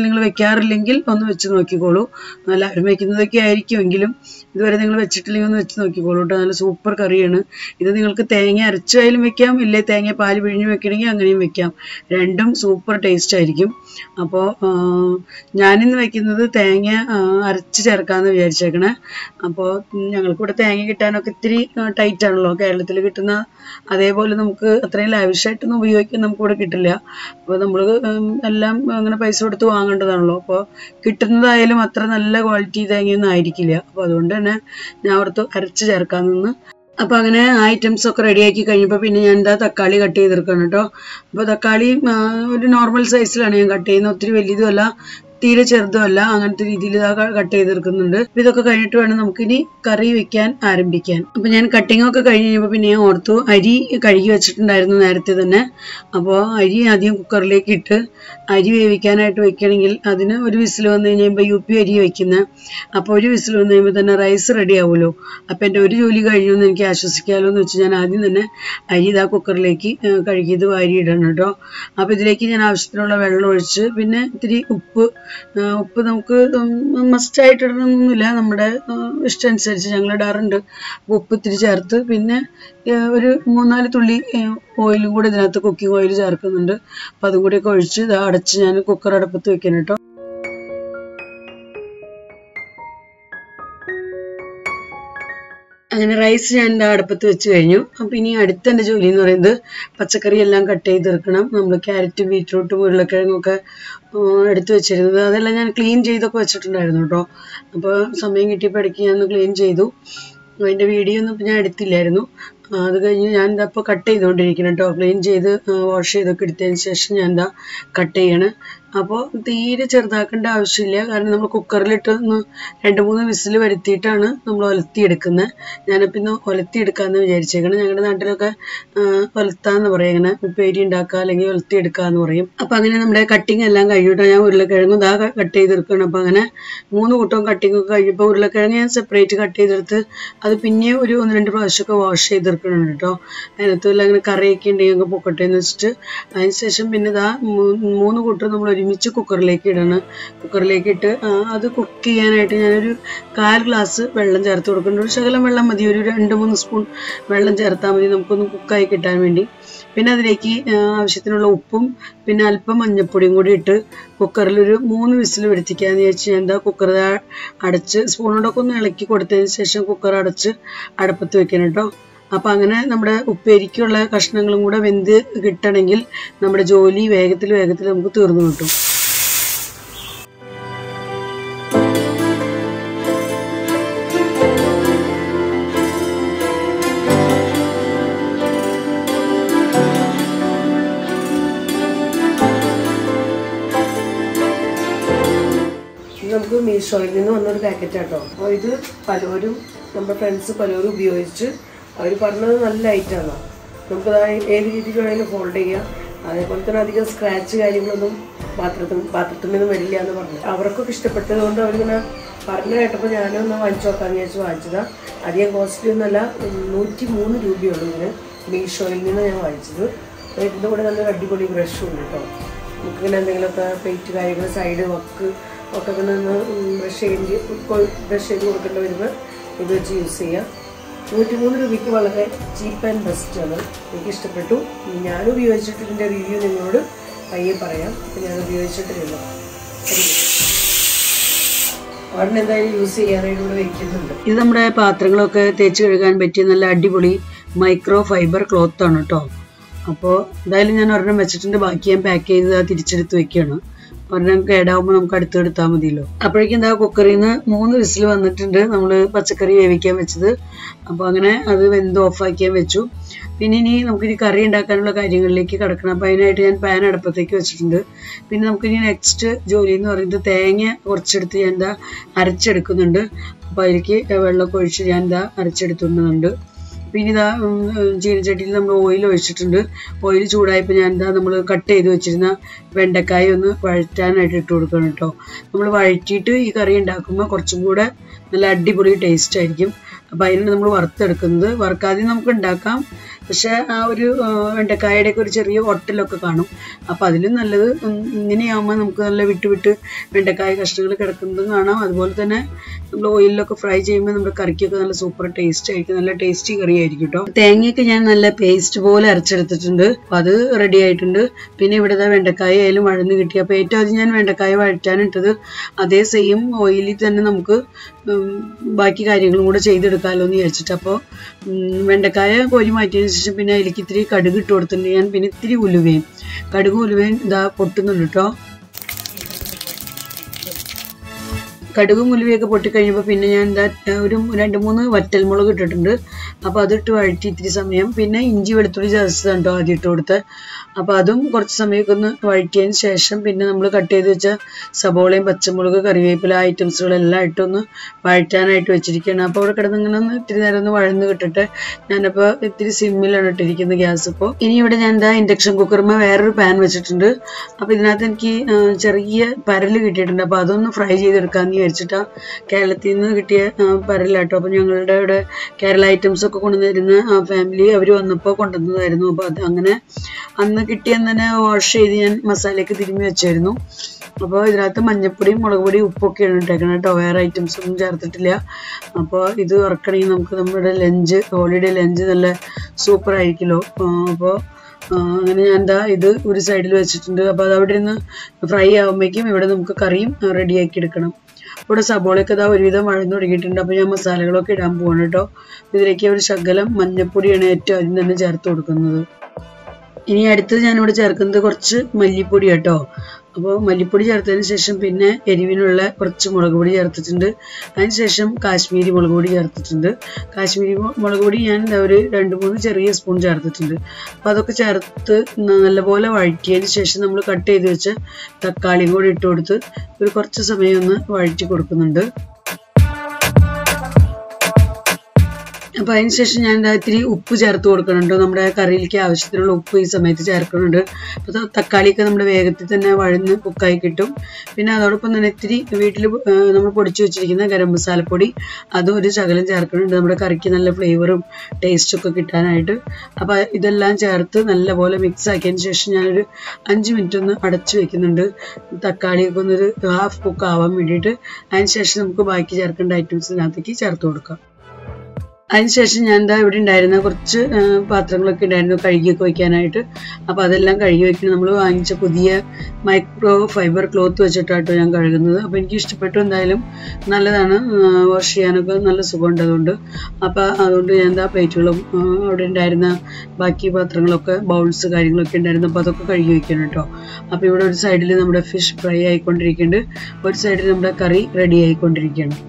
വെക്കാറില്ലെങ്കിൽ ഒന്ന് വെച്ച് നോക്കിക്കോളൂ എല്ലാവരും വെക്കുന്നതൊക്കെ ആയിരിക്കുമെങ്കിലും ഇതുവരെ നിങ്ങൾ വെച്ചിട്ടില്ലെങ്കിൽ ഒന്ന് വെച്ച് നോക്കിക്കോളൂ കേട്ടോ നല്ല സൂപ്പർ കറിയാണ് ഇത് നിങ്ങൾക്ക് തേങ്ങ അരച്ചായാലും വെക്കാം ഇല്ലേ തേങ്ങ പാൽ പിഴിഞ്ഞ് വെക്കണമെങ്കിൽ അങ്ങനെയും വെക്കാം രണ്ടും സൂപ്പർ ടേസ്റ്റ് ആയിരിക്കും അപ്പോൾ ഞാനിന്ന് വെക്കുന്നത് തേങ്ങ ആ, അരച്ച് ചേർക്കാമെന്ന് വിചാരിച്ചേക്കണേ അപ്പോൾ ഞങ്ങൾക്കിവിടെ തേങ്ങ കിട്ടാനൊക്കെ ഇത്തിരി ടൈറ്റ് ആണല്ലോ കേരളത്തിൽ കിട്ടുന്ന അതേപോലെ നമുക്ക് അത്രയും ലാവിഷായിട്ടൊന്നും ഉപയോഗിക്കാൻ നമുക്കിവിടെ കിട്ടില്ല അപ്പോൾ നമ്മൾ എല്ലാം അങ്ങനെ പൈസ കൊടുത്ത് വാങ്ങേണ്ടതാണല്ലോ അപ്പോൾ കിട്ടുന്നതായാലും അത്ര നല്ല ക്വാളിറ്റി തേങ്ങയൊന്നും ആയിരിക്കില്ല അപ്പോൾ അതുകൊണ്ട് തന്നെ ഞാൻ ഓർത്ത് അരച്ച് ചേർക്കാൻ നിന്ന് അപ്പോൾ അങ്ങനെ ഐറ്റംസ് ഒക്കെ റെഡിയാക്കി കഴിഞ്ഞപ്പോൾ പിന്നെ ഞാൻ എന്താ തക്കാളി കട്ട് ചെയ്തെടുക്കണം കേട്ടോ അപ്പോൾ തക്കാളി ആ, ഒരു നോർമൽ സൈസിലാണ് ഞാൻ കട്ട് ചെയ്യുന്നത് ഒത്തിരി വലിയതുമല്ല തീരെ ചെറുതുമല്ല അങ്ങനത്തെ രീതിയിൽ ഇതാ കട്ട് ചെയ്തെടുക്കുന്നുണ്ട് അപ്പൊ ഇതൊക്കെ കഴിഞ്ഞിട്ട് വേണം നമുക്കിനി കറി വെക്കാൻ ആരംഭിക്കാൻ അപ്പൊ ഞാൻ കട്ടിംഗ് ഒക്കെ കഴിഞ്ഞ് കഴിഞ്ഞപ്പോൾ പിന്നെ ഞാൻ ഓർത്തു അരി കഴുകി വെച്ചിട്ടുണ്ടായിരുന്നു നേരത്തെ തന്നെ അപ്പോൾ അരി ആദ്യം കുക്കറിലേക്ക് ഇട്ട് അരി വേവിക്കാനായിട്ട് വെക്കണമെങ്കിൽ അതിന് ഒരു വിസിൽ വന്നു കഴിയുമ്പോൾ യു പി അരി വെക്കുന്നത് അപ്പോൾ ഒരു വിസിൽ വന്നു കഴിയുമ്പോൾ തന്നെ റൈസ് റെഡി ആവുമല്ലോ അപ്പം എൻ്റെ ഒരു ജോലി കഴിഞ്ഞു എന്ന് എനിക്ക് ആശ്വസിക്കാമല്ലോ എന്ന് വെച്ച് ഞാൻ ആദ്യം തന്നെ അരി ഇതാ കുക്കറിലേക്ക് ആ, കഴുകിയത് വാരി ഇടണം കേട്ടോ അപ്പോൾ ഇതിലേക്ക് ഞാൻ ആവശ്യത്തിനുള്ള വെള്ളം ഒഴിച്ച് പിന്നെ ഇത്തിരി ഉപ്പ് ആ, ഉപ്പ് നമുക്ക് മസ്റ്റ് ആയിട്ട് ഇടണമെന്നൊന്നുമില്ല നമ്മുടെ ആ, ഇഷ്ടം അനുസരിച്ച് ഞങ്ങൾ ഇടാറുണ്ട് അപ്പോൾ ഉപ്പ് ഇത്തിരി ചേർത്ത് പിന്നെ ആ, ഒരു മൂന്നാല് തുള്ളി ഓയിലും കൂടെ ഇതിനകത്ത് കുക്കിംഗ് ഓയിൽ ചേർക്കുന്നുണ്ട് അപ്പോൾ അതും കൂടിയൊക്കെ ഒഴിച്ച് ഇത് അടച്ച് ഞാൻ കുക്കർ അടപ്പത്ത് വെക്കണം കേട്ടോ അങ്ങനെ റൈസ് ഞാൻ എൻ്റെ അടുപ്പത്ത് വെച്ച് കഴിഞ്ഞു അപ്പം ഇനി അടുത്ത എൻ്റെ ജോലി എന്ന് പറയുന്നത് പച്ചക്കറി എല്ലാം കട്ട് ചെയ്തെടുക്കണം നമ്മൾ ക്യാരറ്റ് ബീറ്റ്റൂട്ടും ഉരുളക്കിഴങ്ങും ഒക്കെ എടുത്തു വെച്ചിരുന്നത് അതെല്ലാം ഞാൻ ക്ലീൻ ചെയ്തൊക്കെ വെച്ചിട്ടുണ്ടായിരുന്നു കേട്ടോ അപ്പോൾ സമയം കിട്ടിയപ്പോൾ ഇടയ്ക്ക് ഞാൻ ക്ലീൻ ചെയ്തു അതിൻ്റെ വീഡിയോ ഒന്നും ഇപ്പം ഞാൻ എടുത്തില്ലായിരുന്നു ആ, അത് കഴിഞ്ഞ് ഞാൻ എന്താ ഇപ്പോൾ കട്ട് ചെയ്തുകൊണ്ടിരിക്കണം കേട്ടോ ക്ലീൻ ചെയ്ത് വാഷ് ചെയ്തൊക്കെ എടുത്തതിന് ശേഷം ഞാൻ എന്താ കട്ട് ചെയ്യണം അപ്പോൾ തീരെ ചെറുതാക്കേണ്ട ആവശ്യമില്ല കാരണം നമ്മൾ കുക്കറിലിട്ട് ഒന്ന് രണ്ട് മൂന്ന് വിസിൽ വരുത്തിയിട്ടാണ് നമ്മൾ ഒലത്തിയെടുക്കുന്നത് ഞാനിപ്പോൾ ഇന്ന് ഒലത്തിയെടുക്കാമെന്ന് വിചാരിച്ചേക്കണം ഞങ്ങളുടെ നാട്ടിലൊക്കെ ആ, ഒലത്താന്ന് പറയും ഇങ്ങനെ ഉപ്പേരി ഉണ്ടാക്കുക അല്ലെങ്കിൽ ഒലത്തിയെടുക്കുക എന്ന് പറയും അപ്പം അങ്ങനെ നമ്മുടെ കട്ടിങ് എല്ലാം കഴിഞ്ഞിട്ട് ഞാൻ ഉരുളക്കിഴങ്ങും ഇതാ കട്ട് ചെയ്തെടുക്കണം അപ്പം അങ്ങനെ മൂന്ന് കൂട്ടവും കട്ടിങ് ഒക്കെ കഴിഞ്ഞപ്പോൾ ഉരുളക്കിഴങ്ങ് ഞാൻ സെപ്പറേറ്റ് കട്ട് ചെയ്തെടുത്ത് അത് പിന്നെ ഒരു ഒന്ന് രണ്ട് പ്രാവശ്യമൊക്കെ വാഷ് ചെയ്തെടുക്കണം കേട്ടോ അതിനകത്ത് വല്ല അങ്ങനെ കറിയൊക്കെ ഉണ്ടെങ്കിൽ അങ്ങ് പൊക്കട്ടെ എന്ന് വെച്ചിട്ട് അതിന് ശേഷം പിന്നെ ഇതാ മൂ- മൂന്ന് കൂട്ടം നമ്മൾ ഒരുമിച്ച് കുക്കറിലേക്ക് ഇടണം കുക്കറിലേക്ക് ഇട്ട് ആ, അത് കുക്ക് ചെയ്യാനായിട്ട് ഞാനൊരു കാൽ ഗ്ലാസ് വെള്ളം ചേർത്ത് കൊടുക്കുന്നുണ്ട് ഒരു ശകലം വെള്ളം മതി ഒരു രണ്ട് മൂന്ന് സ്പൂൺ വെള്ളം ചേർത്താൽ മതി നമുക്കൊന്ന് കുക്കായി കിട്ടാൻ വേണ്ടി പിന്നെ അതിലേക്ക് ആ, ആവശ്യത്തിനുള്ള ഉപ്പും പിന്നെ അല്പം മഞ്ഞപ്പൊടിയും കൂടി ഇട്ട് കുക്കറിൽ ഒരു മൂന്ന് വിസിൽ വരുത്തിക്കാന്ന് വിചാരിച്ച് ഞാൻ എന്താ കുക്കർ അടച്ച് സ്പൂണോടൊക്കെ ഒന്ന് ഇളക്കി കൊടുത്തതിന് ശേഷം കുക്കർ അടച്ച് അടുപ്പത്ത് വെക്കണം കേട്ടോ അപ്പം അങ്ങനെ നമ്മുടെ ഉപ്പേരിക്കുള്ള കഷ്ണങ്ങളും കൂടെ വെന്ത് കിട്ടണമെങ്കിൽ നമ്മുടെ ജോലി വേഗത്തിൽ വേഗത്തിൽ നമുക്ക് തീർന്നു കിട്ടും ഇത് നമുക്ക് മീഷോയിൽ നിന്ന് വന്നൊരു പാക്കറ്റ് ആട്ടോ അപ്പോൾ ഇത് പലരും നമ്മുടെ ഫ്രണ്ട്സ് പലരും ഉപയോഗിച്ച് അവർ പറഞ്ഞത് നല്ല ഐറ്റമാണ് നമുക്ക് ഏത് രീതിയിൽ വേണമെങ്കിലും ഫോൾഡ് ചെയ്യാം അതേപോലെ തന്നെ അധികം സ്ക്രാച്ച് കാര്യങ്ങളൊന്നും പാത്രത്തിൽ പാത്രത്തിൽ നിന്ന് വരില്ല എന്ന് പറഞ്ഞു അവർക്കൊക്കെ ഇഷ്ടപ്പെട്ടത് കൊണ്ട് അവരിങ്ങനെ പറഞ്ഞു കേട്ടപ്പോൾ ഞാനൊന്ന് വാങ്ങിച്ചു നോക്കാമെന്ന് വിചാരിച്ച് വാങ്ങിച്ചതാണ് അധികം കോസ്റ്റ്ലി ഒന്നുമല്ല നൂറ്റി മൂന്ന് രൂപയുള്ളൂ ഇതിന് മീഷോയിൽ നിന്ന് ഞാൻ വാങ്ങിച്ചത് അപ്പോൾ ഇതിൻ്റെ കൂടെ നല്ല അടിപൊളി ബ്രഷും ഉണ്ട് കേട്ടോ നമുക്കിങ്ങനെ എന്തെങ്കിലുമൊക്കെ പ്ലേറ്റ് കാര്യങ്ങൾ സൈഡ് വക്ക് ഒക്കെ ഇങ്ങനെ ഒന്ന് ബ്രഷ് ചെയ്ത് ബ്രഷ് ചെയ്ത് കൊടുക്കേണ്ടി വരുമ്പോൾ ഇത് വെച്ച് യൂസ് ചെയ്യാം നൂറ്റിമൂന്ന് രൂപയ്ക്ക് വളരെ ചീപ്പ് ആൻഡ് ബെസ്റ്റ് ആണ് എനിക്ക് ഇഷ്ടപ്പെട്ടു ഞാൻ ഉപയോഗിച്ചിട്ട് ഇതിൻ്റെ റിവ്യൂ നിങ്ങളോട് പയ്യെ പറയാം അപ്പം ഞാൻ ഉപയോഗിച്ചിട്ടില്ല അവിടെ എന്തായാലും യൂസ് ചെയ്യാനായിട്ട് ഇവിടെ വെക്കുന്നുണ്ട് ഇത് നമ്മുടെ പാത്രങ്ങളൊക്കെ തേച്ച് കഴുകാൻ പറ്റിയ നല്ല അടിപൊളി മൈക്രോ ഫൈബർ ക്ലോത്ത് ആണ് കേട്ടോ അപ്പോൾ എന്തായാലും ഞാൻ ഒരെണ്ണം വെച്ചിട്ടുണ്ട് ബാക്കി ഞാൻ പാക്ക് ചെയ്ത് അത് തിരിച്ചെടുത്ത് വെക്കുകയാണ് ഒരെണ്ണം കേടാവുമ്പോൾ നമുക്ക് അടുത്ത് എടുത്താൽ മതിയല്ലോ അപ്പോഴേക്കും എന്താ കുക്കറിൽ നിന്ന് മൂന്ന് വിസിൽ വന്നിട്ടുണ്ട് നമ്മൾ പച്ചക്കറി വേവിക്കാൻ വെച്ചത് അപ്പോൾ അങ്ങനെ അത് വെന്ത് ഓഫാക്കിയാൻ വെച്ചു പിന്നെ ഇനി നമുക്കിനി കറി ഉണ്ടാക്കാനുള്ള കാര്യങ്ങളിലേക്ക് കിടക്കണം അപ്പോൾ അതിനായിട്ട് ഞാൻ പാൻ അടുപ്പത്തേക്ക് വെച്ചിട്ടുണ്ട് പിന്നെ നമുക്കിനി നെക്സ്റ്റ് ജോലി എന്ന് പറയുന്നത് തേങ്ങ കുറച്ചെടുത്ത് ഞാൻ എന്താ അരച്ചെടുക്കുന്നുണ്ട് അപ്പോൾ അതിലേക്ക് വെള്ളമൊക്കെ ഒഴിച്ച് ഞാൻ എന്താ അരച്ചെടുത്തുന്നുണ്ട് പിന്നെ ഇതാ ഉം, ചീനച്ചട്ടിയിൽ നമ്മൾ ഓയിൽ ഒഴിച്ചിട്ടുണ്ട് ഓയിൽ ചൂടായപ്പോൾ ഞാൻ എന്താ നമ്മൾ കട്ട് ചെയ്ത് വെച്ചിരുന്ന വെണ്ടക്കായ ഒന്ന് വഴറ്റാനായിട്ട് ഇട്ട് കൊടുക്കണം കേട്ടോ നമ്മൾ വഴറ്റിയിട്ട് ഈ കറി ഉണ്ടാക്കുമ്പോൾ കുറച്ചും കൂടെ നല്ല അടിപൊളി ടേസ്റ്റ് ആയിരിക്കും അപ്പം അതിനാണ് നമ്മൾ വറുത്തെടുക്കുന്നത് വറുക്കാതെ നമുക്ക് ഉണ്ടാക്കാം പക്ഷെ ആ ഒരു ആ, വെണ്ടക്കായയുടെ ഒക്കെ ഒരു ചെറിയ ഒട്ടലൊക്കെ കാണും അപ്പം അതിലും നല്ലത് ഉം, ഇങ്ങനെയാകുമ്പോൾ നമുക്ക് നല്ല വിട്ട് വിട്ട് വെണ്ടക്കായ കഷ്ണങ്ങൾ കിടക്കുന്നതും കാണാം അതുപോലെ തന്നെ നമ്മൾ ഓയിലൊക്കെ ഫ്രൈ ചെയ്യുമ്പോൾ നമ്മുടെ കറിക്കൊക്കെ നല്ല സൂപ്പർ ടേസ്റ്റ് ആയിരിക്കും നല്ല ടേസ്റ്റി കറി ആയിരിക്കും കേട്ടോ തേങ്ങയൊക്കെ ഞാൻ നല്ല പേസ്റ്റ് പോലെ അരച്ചെടുത്തിട്ടുണ്ട് അപ്പം അത് റെഡി ആയിട്ടുണ്ട് പിന്നെ ഇവിടെ ദാ വെണ്ടക്കായ ആയാലും വഴന്ന് കിട്ടി അപ്പോൾ ഏറ്റവും ആദ്യം ഞാൻ വെണ്ടക്കായ വഴറ്റാനിട്ടത് അതേ സെയിം ഓയിലിൽ തന്നെ നമുക്ക് ഉം, ബാക്കി കാര്യങ്ങളും കൂടെ ചെയ്തെടുക്കാമല്ലോ എന്ന് വിചാരിച്ചിട്ട് അപ്പോൾ വെണ്ടക്കായ കോരി മാറ്റിയതിന് ശേഷം പിന്നെ അതിലേക്ക് ഇത്തിരി കടുക് ഇട്ട് കൊടുത്തിട്ടുണ്ട് ഞാൻ പിന്നെ ഇത്തിരി ഉലുവയും കടുക് ഉലുവയും ഇതാ പൊട്ടുന്നുണ്ട് കേട്ടോ കടുകും ഉലുവയൊക്കെ പൊട്ടിക്കഴിഞ്ഞപ്പോൾ പിന്നെ ഞാൻ എന്താ ഒരു രണ്ട് മൂന്ന് വറ്റൽമുളക് ഇട്ടിട്ടുണ്ട് അപ്പോൾ അതിട്ട് വഴറ്റി ഇത്തിരി സമയം പിന്നെ ഇഞ്ചി വെളുത്തുള്ളി ചതച്ചതാണ് കേട്ടോ ആദ്യം ഇട്ട് കൊടുത്ത് അപ്പോൾ അതും കുറച്ച് സമയമൊക്കെ ഒന്ന് വഴറ്റിയതിന് ശേഷം പിന്നെ നമ്മൾ കട്ട് ചെയ്ത് വെച്ച സബോളയും പച്ചമുളക് കറിവേപ്പില ഐറ്റംസുകളെല്ലാം ഇട്ടൊന്ന് വഴറ്റാനായിട്ട് വെച്ചിരിക്കുകയാണ് അപ്പോൾ അവിടെ കിടന്ന് ഇങ്ങനെ ഒന്ന് ഇത്തിരി നേരം ഒന്ന് വഴന്ന് കിട്ടിട്ട് ഞാനപ്പോൾ ഇത്തിരി സിമ്മിലാണ് ഇട്ടിരിക്കുന്നത് ഗ്യാസ് ഇപ്പോൾ ഇനി ഇവിടെ ഞാൻ എന്താ ഇൻഡക്ഷൻ കുക്കറുമ്പോൾ വേറൊരു പാൻ വെച്ചിട്ടുണ്ട് അപ്പോൾ ഇതിനകത്ത് എനിക്ക് ആ, ചെറിയ പരല് കിട്ടിയിട്ടുണ്ട് അപ്പോൾ അതൊന്ന് ഫ്രൈ ചെയ്തെടുക്കാമെന്ന് വിചാരിച്ചിട്ടാ കേരളത്തിൽ നിന്ന് കിട്ടിയ ആ, പരലാട്ടോ അപ്പോൾ ഞങ്ങളുടെ ഇവിടെ കേരള ഐറ്റംസ് ഒക്കെ കൊണ്ടുവന്നിരുന്ന ആ ഫാമിലി അവർ വന്നപ്പോൾ കൊണ്ടുവന്നതായിരുന്നു അപ്പോൾ അത് അങ്ങനെ അന്ന് കിട്ടിയെന്ന് തന്നെ വാഷ് ചെയ്ത് ഞാൻ മസാലയൊക്കെ തിരുമ്മി വെച്ചായിരുന്നു അപ്പോൾ ഇതിനകത്ത് മഞ്ഞപ്പൊടിയും മുളക് പൊടിയും ഉപ്പൊക്കെയാണ് ഇട്ടേക്കുന്നത് കേട്ടോ വേറെ ഐറ്റംസ് ഒന്നും ചേർത്തിട്ടില്ല അപ്പോൾ ഇത് വറക്കണമെങ്കിൽ നമുക്ക് നമ്മുടെ ലഞ്ച് ഹോളിഡേ ലഞ്ച് നല്ല സൂപ്പർ ആയിരിക്കുമല്ലോ അപ്പോൾ അങ്ങനെ ഞാൻ എന്താ ഇത് ഒരു സൈഡിൽ വെച്ചിട്ടുണ്ട് അപ്പോൾ അത് അവിടെ നിന്ന് ഫ്രൈ ആകുമ്പോഴേക്കും ഇവിടെ നമുക്ക് കറിയും റെഡിയാക്കി എടുക്കണം ഇവിടെ സബോളയൊക്കെ ഇതാ ഒരുവിധം വഴന്നു തുടങ്ങിയിട്ടുണ്ട് അപ്പോൾ ഞാൻ മസാലകളൊക്കെ ഇടാൻ പോവാണ് കേട്ടോ ഇതിലേക്ക് ഒരു ശകലം മഞ്ഞൾപ്പൊടിയാണ് ഏറ്റവും ആദ്യം തന്നെ ചേർത്ത് കൊടുക്കുന്നത് ഇനി അടുത്തത് ഞാനിവിടെ ചേർക്കുന്നത് കുറച്ച് മല്ലിപ്പൊടി കേട്ടോ അപ്പോൾ മല്ലിപ്പൊടി ചേർത്തതിന് ശേഷം പിന്നെ എരിവിനുള്ള കുറച്ച് മുളക് പൊടി ചേർത്തിട്ടുണ്ട് അതിന് ശേഷം കാശ്മീരി മുളക് പൊടി ചേർത്തിട്ടുണ്ട് കാശ്മീരി മു- മുളക് പൊടി ഞാൻ ദാ ഒരു രണ്ട് മൂന്ന് ചെറിയ സ്പൂൺ ചേർത്തിട്ടുണ്ട് അപ്പോൾ അതൊക്കെ ചേർത്ത് ന- നല്ലപോലെ വഴറ്റിയതിന് ശേഷം നമ്മൾ കട്ട് ചെയ്ത് വെച്ച തക്കാളിയും കൂടി ഇട്ട് കൊടുത്ത് ഒരു കുറച്ച് സമയം ഒന്ന് വഴറ്റി കൊടുക്കുന്നുണ്ട് അപ്പോൾ അതിന് ശേഷം ഞാൻ ദാ ഇത്തിരി ഉപ്പ് ചേർത്ത് കൊടുക്കുന്നുണ്ട് നമ്മുടെ കറിയിലേക്ക് ആവശ്യത്തിനുള്ള ഉപ്പ് ഈ സമയത്ത് ചേർക്കുന്നുണ്ട് അപ്പോൾ ത- തക്കാളിയൊക്കെ നമ്മുടെ വേഗത്തിൽ തന്നെ വഴന്ന് കുക്കായി കിട്ടും പിന്നെ അതോടൊപ്പം തന്നെ ഇത്തിരി വീട്ടിൽ നമ്മൾ പൊടിച്ചു വെച്ചിരിക്കുന്ന ഗരം മസാലപ്പൊടി അതും ഒരു ശകലം ചേർക്കുന്നുണ്ട് നമ്മുടെ കറിക്ക് നല്ല ഫ്ലേവറും ടേസ്റ്റും ഒക്കെ കിട്ടാനായിട്ട് അപ്പോൾ ഇതെല്ലാം ചേർത്ത് നല്ലപോലെ മിക്സ് ആക്കിയതിന് ശേഷം ഞാനൊരു അഞ്ച് മിനിറ്റ് ഒന്ന് അടച്ചു വെക്കുന്നുണ്ട് തക്കാളിയൊക്കെ ഒന്നൊരു ഹാഫ് കുക്ക് ആവാൻ വേണ്ടിയിട്ട് അതിന് ശേഷം നമുക്ക് ബാക്കി ചേർക്കേണ്ട ഐറ്റംസിനകത്തേക്ക് ചേർത്ത് കൊടുക്കാം അതിനുശേഷം ഞാൻ എന്താ ഇവിടെ ഉണ്ടായിരുന്ന കുറച്ച് ആ, പാത്രങ്ങളൊക്കെ ഉണ്ടായിരുന്നു കഴുകിയൊക്കെ വയ്ക്കാനായിട്ട് അപ്പോൾ അതെല്ലാം കഴുകി വയ്ക്കണം നമ്മൾ വാങ്ങിച്ച പുതിയ മൈക്രോ ഫൈബർ ക്ലോത്ത് വെച്ചിട്ടാട്ടോ ഞാൻ കഴുകുന്നത് അപ്പോൾ എനിക്ക് ഇഷ്ടപ്പെട്ടു എന്തായാലും നല്ലതാണ് വാഷ് ചെയ്യാനൊക്കെ നല്ല സുഖമുണ്ട് അതുകൊണ്ട് അപ്പോൾ അതുകൊണ്ട് ഞാൻ എന്താ പ്ലേറ്റുകളും ആ, അവിടെ ഉണ്ടായിരുന്ന ബാക്കി പാത്രങ്ങളൊക്കെ ബൗൾസ് കാര്യങ്ങളൊക്കെ ഉണ്ടായിരുന്നു അപ്പോൾ അതൊക്കെ കഴുകി വയ്ക്കണം കേട്ടോ അപ്പോൾ ഇവിടെ ഒരു സൈഡിൽ നമ്മുടെ ഫിഷ് ഫ്രൈ ആയിക്കൊണ്ടിരിക്കുന്നുണ്ട് ഒരു സൈഡിൽ നമ്മുടെ കറി റെഡി ആയിക്കൊണ്ടിരിക്കുകയാണ്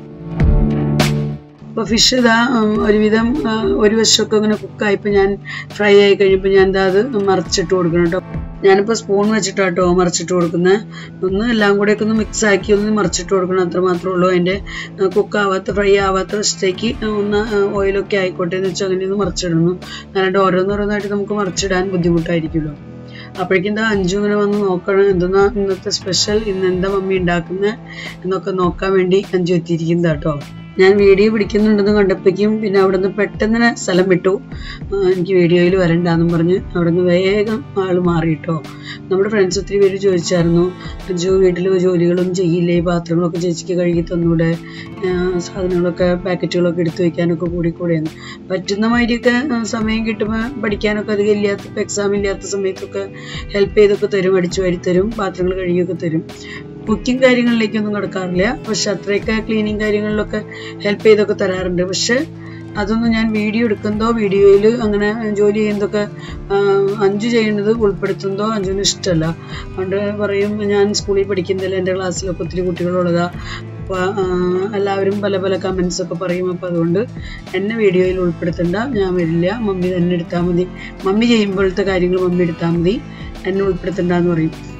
അപ്പോൾ ഫിഷ് ഇതാ ഉം, ഒരുവിധം ആ, ഒരു വശമൊക്കെ ഇങ്ങനെ കുക്കായപ്പോൾ ഞാൻ ഫ്രൈ ആയി കഴിഞ്ഞപ്പോൾ ഞാൻ എന്താ അത് മറിച്ചിട്ട് കൊടുക്കണം കേട്ടോ ഞാനിപ്പോൾ സ്പൂൺ വെച്ചിട്ടാട്ടോ മറിച്ചിട്ട് കൊടുക്കുന്നത് ഒന്ന് എല്ലാം കൂടെയൊക്കെ ഒന്ന് മിക്സ് ആക്കി ഒന്ന് മറിച്ചിട്ട് കൊടുക്കണം അത്ര മാത്രമേ ഉള്ളൂ അതിൻ്റെ കുക്കാവാത്ത ഫ്രൈ ആവാത്ത വശത്തേക്ക് ഒന്ന് ഓയിലൊക്കെ ആയിക്കോട്ടെ എന്ന് വെച്ചാൽ അങ്ങനെ ഒന്ന് മറിച്ചിടുന്നു അല്ലാണ്ട് ഓരോന്നോരോന്നായിട്ട് നമുക്ക് മറിച്ചിടാൻ ബുദ്ധിമുട്ടായിരിക്കുമല്ലോ അപ്പോഴേക്കും എന്താ അഞ്ചു ഇങ്ങനെ വന്ന് നോക്കണം എന്തെന്നാ ഇന്നത്തെ സ്പെഷ്യൽ ഇന്ന് എന്താ മമ്മി ഉണ്ടാക്കുന്നത് എന്നൊക്കെ നോക്കാൻ വേണ്ടി അഞ്ചു എത്തിയിരിക്കുന്നത് കേട്ടോ ഞാൻ വീഡിയോ പിടിക്കുന്നുണ്ടെന്ന് കണ്ടപ്പോഴേക്കും പിന്നെ അവിടെ നിന്ന് പെട്ടെന്ന് തന്നെ സ്ഥലം വിട്ടു ആ, എനിക്ക് വീഡിയോയിൽ വരണ്ടാന്നും പറഞ്ഞ് അവിടെ നിന്ന് വേഗം ആൾ മാറിയിട്ടോ നമ്മുടെ ഫ്രണ്ട്സ് ഒത്തിരി പേര് ചോദിച്ചായിരുന്നു അഞ്ചു വീട്ടിൽ ജോലികളും ചെയ്യില്ലേ പാത്രങ്ങളൊക്കെ ചേച്ചിക്ക് കഴുകി തന്നൂടെ ആ, സാധനങ്ങളൊക്കെ പാക്കറ്റുകളൊക്കെ എടുത്തു വെക്കാനൊക്കെ കൂടി കൂടെയെന്ന് പറ്റുന്ന മാതിരിയൊക്കെ ആ, സമയം കിട്ടുമ്പോൾ പഠിക്കാനൊക്കെ അധികം ഇല്ലാത്ത എക്സാം ഇല്ലാത്ത സമയത്തൊക്കെ ഹെൽപ്പ് ചെയ്തൊക്കെ തരും അടിച്ചു വാരി തരും പാത്രങ്ങൾ കഴുകിയൊക്കെ തരും കുക്കിംഗ് കാര്യങ്ങളിലേക്കൊന്നും കിടക്കാറില്ല പക്ഷെ അത്രയൊക്കെ ക്ലീനിങ് കാര്യങ്ങളിലൊക്കെ ഹെൽപ്പ് ചെയ്തൊക്കെ തരാറുണ്ട് പക്ഷെ അതൊന്നും ഞാൻ വീഡിയോ എടുക്കുന്നതോ വീഡിയോയിൽ അങ്ങനെ ജോലി ചെയ്യുന്നതൊക്കെ ആ, അഞ്ചു ചെയ്യുന്നത് ഉൾപ്പെടുത്തുന്നതോ അഞ്ചുവിന് ഇഷ്ടമല്ല അതുകൊണ്ട് പറയും ഞാൻ സ്കൂളിൽ പഠിക്കുന്നില്ല എൻ്റെ ക്ലാസ്സിലൊക്കെ ഒത്തിരി കുട്ടികളുള്ളതാ അപ്പോൾ എല്ലാവരും പല പല കമൻസ് ഒക്കെ പറയും അപ്പോൾ അതുകൊണ്ട് എന്നെ വീഡിയോയിൽ ഉൾപ്പെടുത്തണ്ട ഞാൻ വരില്ല മമ്മി തന്നെ എടുത്താൽ മതി മമ്മി ചെയ്യുമ്പോഴത്തെ കാര്യങ്ങൾ മമ്മി എടുത്താൽ മതി എന്നെ ഉൾപ്പെടുത്തണ്ട എന്ന് പറയും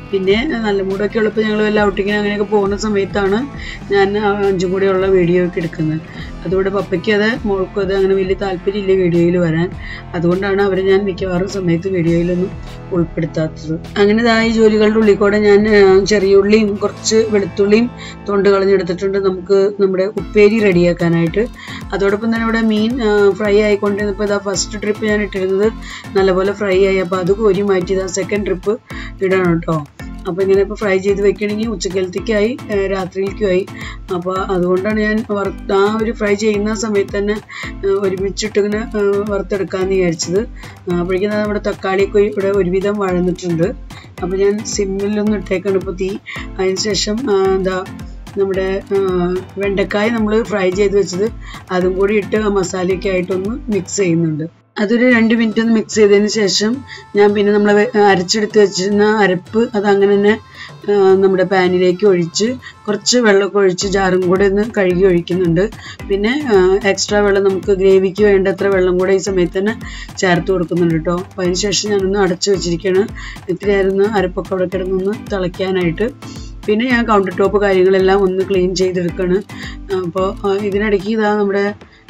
പിന്നെ നല്ല മൂടൊക്കെ ഉള്ളപ്പോൾ ഞങ്ങൾ വല്ല ഔട്ടിങ്ങിന് അങ്ങനെയൊക്കെ പോകുന്ന സമയത്താണ് ഞാൻ ആ അഞ്ചും കൂടെയുള്ള വീഡിയോ ഒക്കെ എടുക്കുന്നത് അതുകൊണ്ട് പപ്പയ്ക്ക് അത് മോൾക്കും അത് അങ്ങനെ വലിയ താല്പര്യമില്ല വീഡിയോയിൽ വരാൻ അതുകൊണ്ടാണ് അവരെ ഞാൻ മിക്കവാറും സമയത്ത് വീഡിയോയിലൊന്നും ഉൾപ്പെടുത്താത്തത് അങ്ങനെ ദാ ഈ ജോലികളുടെ ഉള്ളിൽ കൂടെ ഞാൻ ആ, ചെറിയ ഉള്ളിയും കുറച്ച് വെളുത്തുള്ളിയും തൊണ്ട് കളഞ്ഞെടുത്തിട്ടുണ്ട് നമുക്ക് നമ്മുടെ ഉപ്പേരി റെഡിയാക്കാനായിട്ട് അതോടൊപ്പം തന്നെ ഇവിടെ മീൻ ഫ്രൈ ആയിക്കൊണ്ടിരുന്നപ്പോൾ ഇതാ ഫസ്റ്റ് ട്രിപ്പ് ഞാൻ ഇട്ടിരുന്നത് നല്ലപോലെ ഫ്രൈ ആയി അപ്പോൾ അത് കോരി മാറ്റി ഇതാ സെക്കൻഡ് ട്രിപ്പ് ഇടണം കേട്ടോ അപ്പോൾ ഇങ്ങനെ ഇപ്പോൾ ഫ്രൈ ചെയ്ത് വെക്കണമെങ്കിൽ ഉച്ചക്കലത്തേക്കായി ഏഹ് രാത്രിയിലേക്കുമായി അപ്പോൾ അതുകൊണ്ടാണ് ഞാൻ വറ ആ ഒരു ഫ്രൈ ചെയ്യുന്ന സമയത്ത് തന്നെ ഏഹ് ഒരുമിച്ചിട്ട് ഇങ്ങനെ ഏഹ് വറുത്തെടുക്കാമെന്ന് വിചാരിച്ചത് ആ, അപ്പോഴേക്കും ദാ നമ്മുടെ തക്കാളിയൊക്കെ ഇവിടെ ഒരുവിധം വഴന്നിട്ടുണ്ട് അപ്പോൾ ഞാൻ സിമ്മിലൊന്നും ഇട്ടേക്കാണ് ഇപ്പോൾ തീ അതിന് ശേഷം ആ, എന്താ നമ്മുടെ ആ, വെണ്ടക്കായ നമ്മൾ ഫ്രൈ ചെയ്ത് വെച്ചത് അതും കൂടി ഇട്ട് ആ മസാലയൊക്കെ ആയിട്ടൊന്ന് മിക്സ് ചെയ്യുന്നുണ്ട് അതൊരു രണ്ട് മിനിറ്റ് ഒന്ന് മിക്സ് ചെയ്തതിന് ശേഷം ഞാൻ പിന്നെ നമ്മൾ അരച്ചെടുത്ത് വെച്ചിരുന്ന അരപ്പ് അത് അങ്ങനെ തന്നെ ആ, നമ്മുടെ പാനിലേക്ക് ഒഴിച്ച് കുറച്ച് വെള്ളമൊക്കെ ഒഴിച്ച് ജാറും കൂടെ ഒന്ന് കഴുകി ഒഴിക്കുന്നുണ്ട് പിന്നെ എക്സ്ട്രാ വെള്ളം നമുക്ക് ഗ്രേവിക്ക് വേണ്ടത്ര വെള്ളം കൂടെ ഈ സമയത്ത് തന്നെ ചേർത്ത് കൊടുക്കുന്നുണ്ട് കേട്ടോ അപ്പോൾ അതിന് ശേഷം ഞാനൊന്ന് അടച്ചു വെച്ചിരിക്കുകയാണ് ഇത്രയായിരുന്നു അരപ്പൊക്കെ അവിടെ കിടന്നൊന്ന് തിളയ്ക്കാനായിട്ട് പിന്നെ ഞാൻ കൗണ്ടർ ടോപ്പ് കാര്യങ്ങളെല്ലാം ഒന്ന് ക്ലീൻ ചെയ്തെടുക്കുകയാണ് അപ്പോൾ ഇതിനിടയ്ക്ക് ഇതാ നമ്മുടെ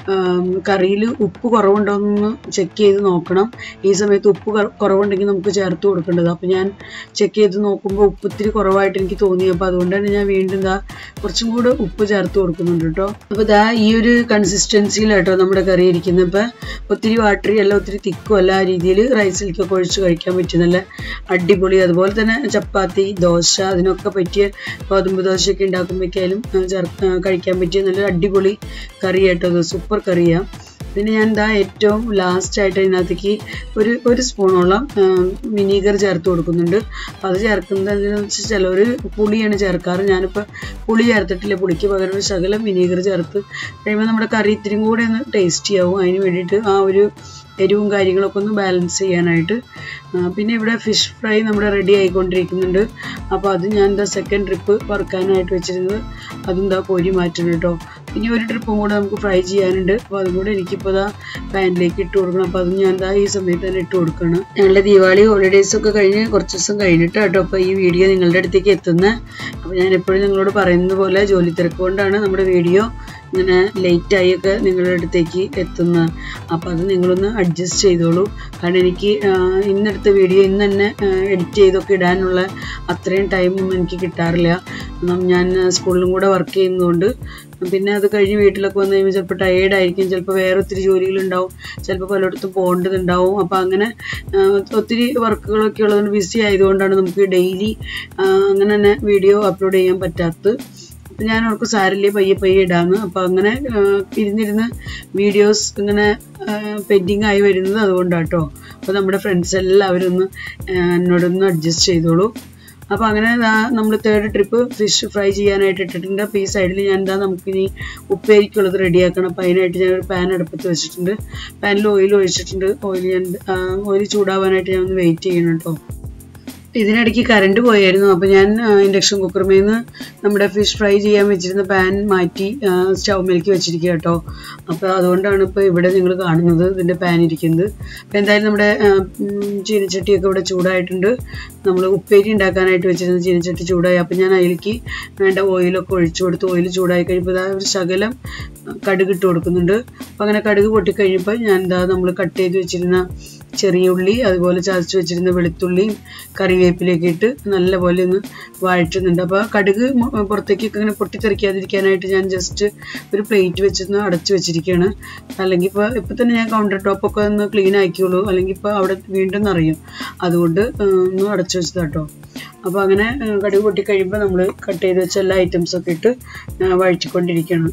കറിയിൽ ഉപ്പ് കുറവുണ്ടോ എന്ന് ചെക്ക് ചെയ്ത് നോക്കണം ഈ സമയത്ത് ഉപ്പ് കുറ- കുറവുണ്ടെങ്കിൽ നമുക്ക് ചേർത്ത് കൊടുക്കേണ്ടത് അപ്പോൾ ഞാൻ ചെക്ക് ചെയ്ത് നോക്കുമ്പോൾ ഉപ്പ് ഇത്തിരി കുറവായിട്ട് എനിക്ക് തോന്നി അപ്പോൾ അതുകൊണ്ടാണ് ഞാൻ വീണ്ടും ഇതാ കുറച്ചും കൂടെ ഉപ്പ് ചേർത്ത് കൊടുക്കുന്നുണ്ട് കേട്ടോ അപ്പോൾ ഇതാ ഈ ഒരു കൺസിസ്റ്റൻസിയിലാട്ടോ നമ്മുടെ കറി ഇരിക്കുന്നത് ഇപ്പോൾ ഒത്തിരി വാട്ടറി അല്ല ഒത്തിരി തിക്കും അല്ല ആ രീതിയിൽ റൈസിലേക്കൊക്കെ ഒഴിച്ച് കഴിക്കാൻ പറ്റും നല്ല അടിപൊളി അതുപോലെ തന്നെ ചപ്പാത്തി ദോശ അതിനൊക്കെ പറ്റിയ ഗോതമ്പ് ദോശയൊക്കെ ഉണ്ടാക്കുമ്പോഴേക്കായാലും ആ, ചേർ- ആ, കഴിക്കാൻ പറ്റിയ നല്ല അടിപൊളി കറി ആട്ടോ അത് സൂപ്പർ കറിയാണ് പിന്നെ ഞാൻ എന്താ ഏറ്റവും ലാസ്റ്റ് ആയിട്ട് ഇതിനകത്തേക്ക് ഒരു ഒരു സ്പൂണോളം വിനീഗർ ചേർത്ത് കൊടുക്കുന്നുണ്ട് അപ്പോൾ അത് ചേർക്കുന്നതെന്ന് വെച്ചാൽ ചിലർ പുളിയാണ് ചേർക്കാറ് ഞാനിപ്പോൾ പുളി ചേർത്തിട്ടില്ല പുളിക്ക് പകരം ഒരു ശകലം വിനീഗർ ചേർത്ത് കഴിയുമ്പോൾ നമ്മുടെ കറി ഇത്തിരി കൂടെ ഒന്ന് ടേസ്റ്റി ആവും അതിന് വേണ്ടിയിട്ട് ആ ഒരു എരിവും കാര്യങ്ങളൊക്കെ ഒന്ന് ബാലൻസ് ചെയ്യാനായിട്ട് ആ, പിന്നെ ഇവിടെ ഫിഷ് ഫ്രൈ നമ്മുടെ റെഡി ആയിക്കൊണ്ടിരിക്കുന്നുണ്ട് അപ്പോൾ അത് ഞാൻ എന്താ സെക്കൻഡ് ട്രിപ്പ് വറുക്കാനായിട്ട് വെച്ചിരുന്നത് അതും എന്താ കോരി മാറ്റണം കേട്ടോ ഇനി ഒരു ട്രിപ്പും കൂടെ നമുക്ക് ഫ്രൈ ചെയ്യാനുണ്ട് അപ്പോൾ അതും കൂടെ എനിക്കിപ്പോൾ ഇതാ പാനിലേക്ക് ഇട്ട് കൊടുക്കണം അപ്പോൾ അതും ഞാൻ എന്താ ഈ സമയത്ത് തന്നെ ഇട്ട് കൊടുക്കണം ഞങ്ങളുടെ ദീപാവലി ഹോളിഡേയ്സ് ഒക്കെ കഴിഞ്ഞ് കുറച്ച് ദിവസം കഴിഞ്ഞിട്ട് കേട്ടോ അപ്പോൾ ഈ വീഡിയോ നിങ്ങളുടെ അടുത്തേക്ക് എത്തുന്നത് അപ്പോൾ ഞാൻ എപ്പോഴും നിങ്ങളോട് പറയുന്നത് പോലെ ജോലി തിരക്ക് കൊണ്ടാണ് നമ്മുടെ വീഡിയോ ഇങ്ങനെ ലേറ്റായി ഒക്കെ നിങ്ങളുടെ അടുത്തേക്ക് എത്തുന്നത് അപ്പോൾ അത് നിങ്ങളൊന്ന് അഡ്ജസ്റ്റ് ചെയ്തോളൂ കാരണം എനിക്ക് ആ, ഇന്നെടുത്ത വീഡിയോ ഇന്ന് തന്നെ എഡിറ്റ് ചെയ്തൊക്കെ ഇടാനുള്ള അത്രയും ടൈമൊന്നും എനിക്ക് കിട്ടാറില്ല കാരണം ഞാൻ സ്കൂളിലും കൂടെ വർക്ക് ചെയ്യുന്നതുകൊണ്ട് പിന്നെ അത് കഴിഞ്ഞ് വീട്ടിലൊക്കെ വന്നു കഴിയുമ്പോൾ ചിലപ്പോൾ ടയേർഡ് ആയിരിക്കും ചിലപ്പോൾ വേറെ ഒത്തിരി ജോലികളുണ്ടാവും ചിലപ്പോൾ പലയിടത്തും പോകേണ്ടതുണ്ടാവും അപ്പോൾ അങ്ങനെ ആ, ഒത്തിരി വർക്കുകളൊക്കെ ഉള്ളതുകൊണ്ട് ബിസി ആയതുകൊണ്ടാണ് നമുക്ക് ഡെയിലി അങ്ങനെ തന്നെ വീഡിയോ അപ്ലോഡ് ചെയ്യാൻ പറ്റാത്തത് അപ്പം ഞാൻ അവർക്ക് സാരില്ലേ പയ്യെ പയ്യെ ഇടാന്ന് അപ്പോൾ അങ്ങനെ ആ, ഇരുന്നിരുന്ന് വീഡിയോസ് ഇങ്ങനെ പെൻഡിങ് ആയി വരുന്നത് അതുകൊണ്ടാട്ടോ അപ്പോൾ നമ്മുടെ ഫ്രണ്ട്സ് എല്ലാവരും ഒന്ന് ആ, എന്നോടൊന്ന് അഡ്ജസ്റ്റ് ചെയ്തോളൂ അപ്പോൾ അങ്ങനെ നമ്മൾ തേർഡ് ട്രിപ്പ് ഫിഷ് ഫ്രൈ ചെയ്യാനായിട്ട് ഇട്ടിട്ടുണ്ട് അപ്പോൾ ഈ സൈഡിൽ ഞാൻ എന്താ നമുക്കിനി ഉപ്പേരിക്കുള്ളത് റെഡിയാക്കണം അപ്പോൾ അതിനായിട്ട് ഞാൻ ഒരു പാൻ അടുപ്പത്ത് വെച്ചിട്ടുണ്ട് പാനിൽ ഓയിൽ ഒഴിച്ചിട്ടുണ്ട് ഓയിൽ ഞാൻ ഓയിൽ ചൂടാവാനായിട്ട് ഞാൻ ഒന്ന് വെയിറ്റ് ചെയ്യണം കേട്ടോ ഇതിനിടയ്ക്ക് കറണ്ട് പോയായിരുന്നു അപ്പോൾ ഞാൻ ഇൻഡക്ഷൻ കുക്കറിൽ നിന്ന് നമ്മുടെ ഫിഷ് ഫ്രൈ ചെയ്യാൻ വെച്ചിരുന്ന പാൻ മാറ്റി സ്റ്റൗമിലേക്ക് വെച്ചിരിക്കുക കേട്ടോ അപ്പോൾ അതുകൊണ്ടാണ് ഇപ്പോൾ ഇവിടെ നിങ്ങൾ കാണുന്നത് ഇതിൻ്റെ പാൻ ഇരിക്കുന്നത് അപ്പോൾ എന്തായാലും നമ്മുടെ ആ, ഉം, ചീനച്ചട്ടിയൊക്കെ ഇവിടെ ചൂടായിട്ടുണ്ട് നമ്മൾ ഉപ്പേരി ഉണ്ടാക്കാനായിട്ട് വെച്ചിരുന്ന ചീനച്ചട്ടി ചൂടായി അപ്പോൾ ഞാൻ അതിലേക്ക് വേണ്ട ഓയിലൊക്കെ ഒഴിച്ചു കൊടുത്ത് ഓയിൽ ചൂടായി കഴിയുമ്പോൾ ഇതാ ഒരു ശകലം കടുക് ഇട്ട് കൊടുക്കുന്നുണ്ട് അപ്പോൾ അങ്ങനെ കടുക് പൊട്ടിക്കഴിഞ്ഞപ്പോൾ ഞാൻ എന്താ നമ്മൾ കട്ട് ചെയ്ത് വെച്ചിരുന്ന ചെറിയ ഉള്ളി അതുപോലെ ചതച്ച് വെച്ചിരുന്ന വെളുത്തുള്ളിയും കറിവേപ്പിലയൊക്കെ ഇട്ട് നല്ലപോലെ ഒന്ന് വഴറ്റുന്നുണ്ട് അപ്പോൾ കടുക് മു- പുറത്തേക്കൊക്കെ ഇങ്ങനെ പൊട്ടിത്തെറിക്കാതിരിക്കാനായിട്ട് ഞാൻ ജസ്റ്റ് ഒരു പ്ലേറ്റ് വെച്ചൊന്ന് അടച്ചു വെച്ചിരിക്കുകയാണ് അല്ലെങ്കിൽ ഇപ്പോൾ ഇപ്പോൾ തന്നെ ഞാൻ കൗണ്ടർ ടോപ്പൊക്കെ ഒന്ന് ക്ലീൻ ആക്കിയുള്ളൂ അല്ലെങ്കിൽ ഇപ്പോൾ അവിടെ വീണ്ടും നിറയും അതുകൊണ്ട് ആ, ഒന്ന് അടച്ചു വെച്ചതാട്ടോ അപ്പോൾ അങ്ങനെ ആ, കടുക് പൊട്ടിക്കഴിയുമ്പോൾ നമ്മൾ കട്ട് ചെയ്ത് വെച്ച എല്ലാ ഐറ്റംസൊക്കെ ഇട്ട് ആ, വഴറ്റിക്കൊണ്ടിരിക്കുകയാണ്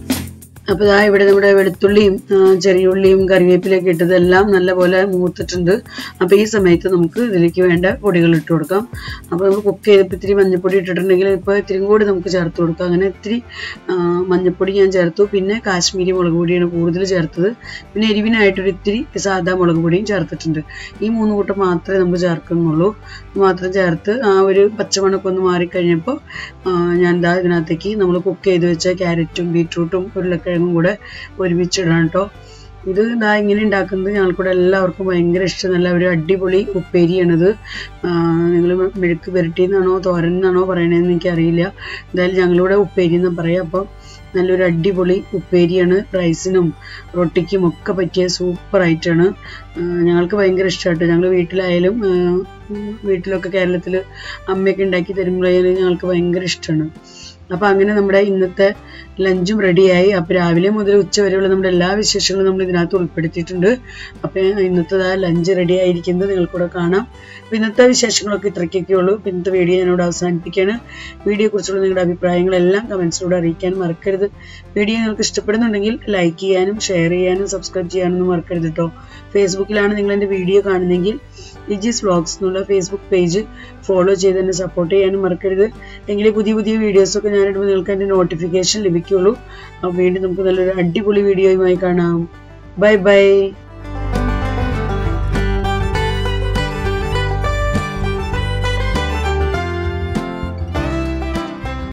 അപ്പോൾ ഇതാ ഇവിടെ നമ്മുടെ വെളുത്തുള്ളിയും ആ, ചെറിയ ഉള്ളിയും കറിവേപ്പിലൊക്കെ ഇട്ടതെല്ലാം നല്ലപോലെ മൂത്തിട്ടുണ്ട് അപ്പോൾ ഈ സമയത്ത് നമുക്ക് ഇതിലേക്ക് വേണ്ട പൊടികൾ ഇട്ട് കൊടുക്കാം അപ്പോൾ നമ്മൾ കുക്ക് ചെയ്തപ്പോൾ ഇത്തിരി മഞ്ഞൾപ്പൊടി ഇട്ടിട്ടുണ്ടെങ്കിൽ ഇപ്പോൾ ഇത്തിരി കൂടി നമുക്ക് ചേർത്ത് കൊടുക്കാം അങ്ങനെ ഇത്തിരി ആ, മഞ്ഞൾപ്പൊടി ഞാൻ ചേർത്തു പിന്നെ കാശ്മീരി മുളക് പൊടിയാണ് കൂടുതൽ ചേർത്തത് പിന്നെ എരിവിനായിട്ടൊരു ഇത്തിരി സാധാ മുളക് പൊടിയും ചേർത്തിട്ടുണ്ട് ഈ മൂന്ന് കൂട്ടം മാത്രമേ നമ്മൾ ചേർക്കുന്നുള്ളൂ ഇത് മാത്രം ചേർത്ത് ആ ഒരു പച്ചമണൊക്കെ ഒന്ന് മാറിക്കഴിഞ്ഞപ്പോൾ ആ, ഞാൻ ദാ ഇതിനകത്തേക്ക് നമ്മൾ കുക്ക് ചെയ്ത് വെച്ച ക്യാരറ്റും ബീട്രൂട്ടും ഉരുളക്കിഴങ്ങും കൂടെ ഒരുമിച്ചിടണം കേട്ടോ ഇത് ഇതാ ഇങ്ങനെ ഉണ്ടാക്കുന്നത് ഞങ്ങൾക്കൂടെ എല്ലാവർക്കും ഭയങ്കര ഇഷ്ടം നല്ല ഒരു അടിപൊളി ഉപ്പേരിയാണിത് നിങ്ങൾ മെഴുക്ക് പുരട്ടിന്നാണോ തോരൻ എന്നാണോ പറയണതെന്ന് എനിക്കറിയില്ല എന്തായാലും ഞങ്ങളിവിടെ ഉപ്പേരി എന്ന് പറയാം അപ്പം നല്ലൊരു അടിപൊളി ഉപ്പേരിയാണ് റൈസിനും റൊട്ടിക്കും ഒക്കെ പറ്റിയ സൂപ്പർ ആയിട്ടാണ് ഞങ്ങൾക്ക് ഭയങ്കര ഇഷ്ടമായിട്ട് ഞങ്ങൾ വീട്ടിലായാലും ആ, ഉം, വീട്ടിലൊക്കെ കേരളത്തിൽ അമ്മയൊക്കെ ഉണ്ടാക്കി തരുമ്പോഴായാലും ഞങ്ങൾക്ക് ഭയങ്കര ഇഷ്ടമാണ് അപ്പോൾ അങ്ങനെ നമ്മുടെ ഇന്നത്തെ ലഞ്ചും റെഡിയായി അപ്പോൾ രാവിലെ മുതൽ ഉച്ച വരെയുള്ള നമ്മുടെ എല്ലാ വിശേഷങ്ങളും നമ്മൾ ഇതിനകത്ത് ഉൾപ്പെടുത്തിയിട്ടുണ്ട് അപ്പോൾ ഇന്നത്തെ ലഞ്ച് റെഡി ആയിരിക്കുന്നത് നിങ്ങൾക്കൂടെ കാണാം അപ്പോൾ ഇന്നത്തെ വിശേഷങ്ങളൊക്കെ ഇത്രയ്ക്കൊക്കെ ഉള്ളൂ അപ്പോൾ ഇന്നത്തെ വീഡിയോ ഞാനിവിടെ അവസാനിപ്പിക്കുകയാണ് വീഡിയോയെക്കുറിച്ചുള്ള നിങ്ങളുടെ അഭിപ്രായങ്ങളെല്ലാം കമൻസിലൂടെ അറിയിക്കാൻ മറക്കരുത് വീഡിയോ നിങ്ങൾക്ക് ഇഷ്ടപ്പെടുന്നുണ്ടെങ്കിൽ ലൈക്ക് ചെയ്യാനും ഷെയർ ചെയ്യാനും സബ്സ്ക്രൈബ് ചെയ്യാനൊന്നും മറക്കരുത് കേട്ടോ ഫേസ്ബുക്കിലാണ് നിങ്ങൾ എൻ്റെ വീഡിയോ കാണുന്നതെങ്കിൽ ലിജീസ് വ്ളോഗ്സ് എന്നുള്ള ഫേസ്ബുക്ക് പേജ് ഫോളോ ചെയ്ത് എന്നെ സപ്പോർട്ട് ചെയ്യാനും മറക്കരുത് എങ്കിലേ പുതിയ പുതിയ വീഡിയോസൊക്കെ ഞാനിടുമ്പോൾ നിങ്ങൾക്ക് അതിൻ്റെ നോട്ടിഫിക്കേഷൻ ലഭിക്കുള്ളൂ അപ്പോൾ വീണ്ടും നമുക്ക് നല്ലൊരു അടിപൊളി വീഡിയോയുമായി കാണാം ബൈ ബൈ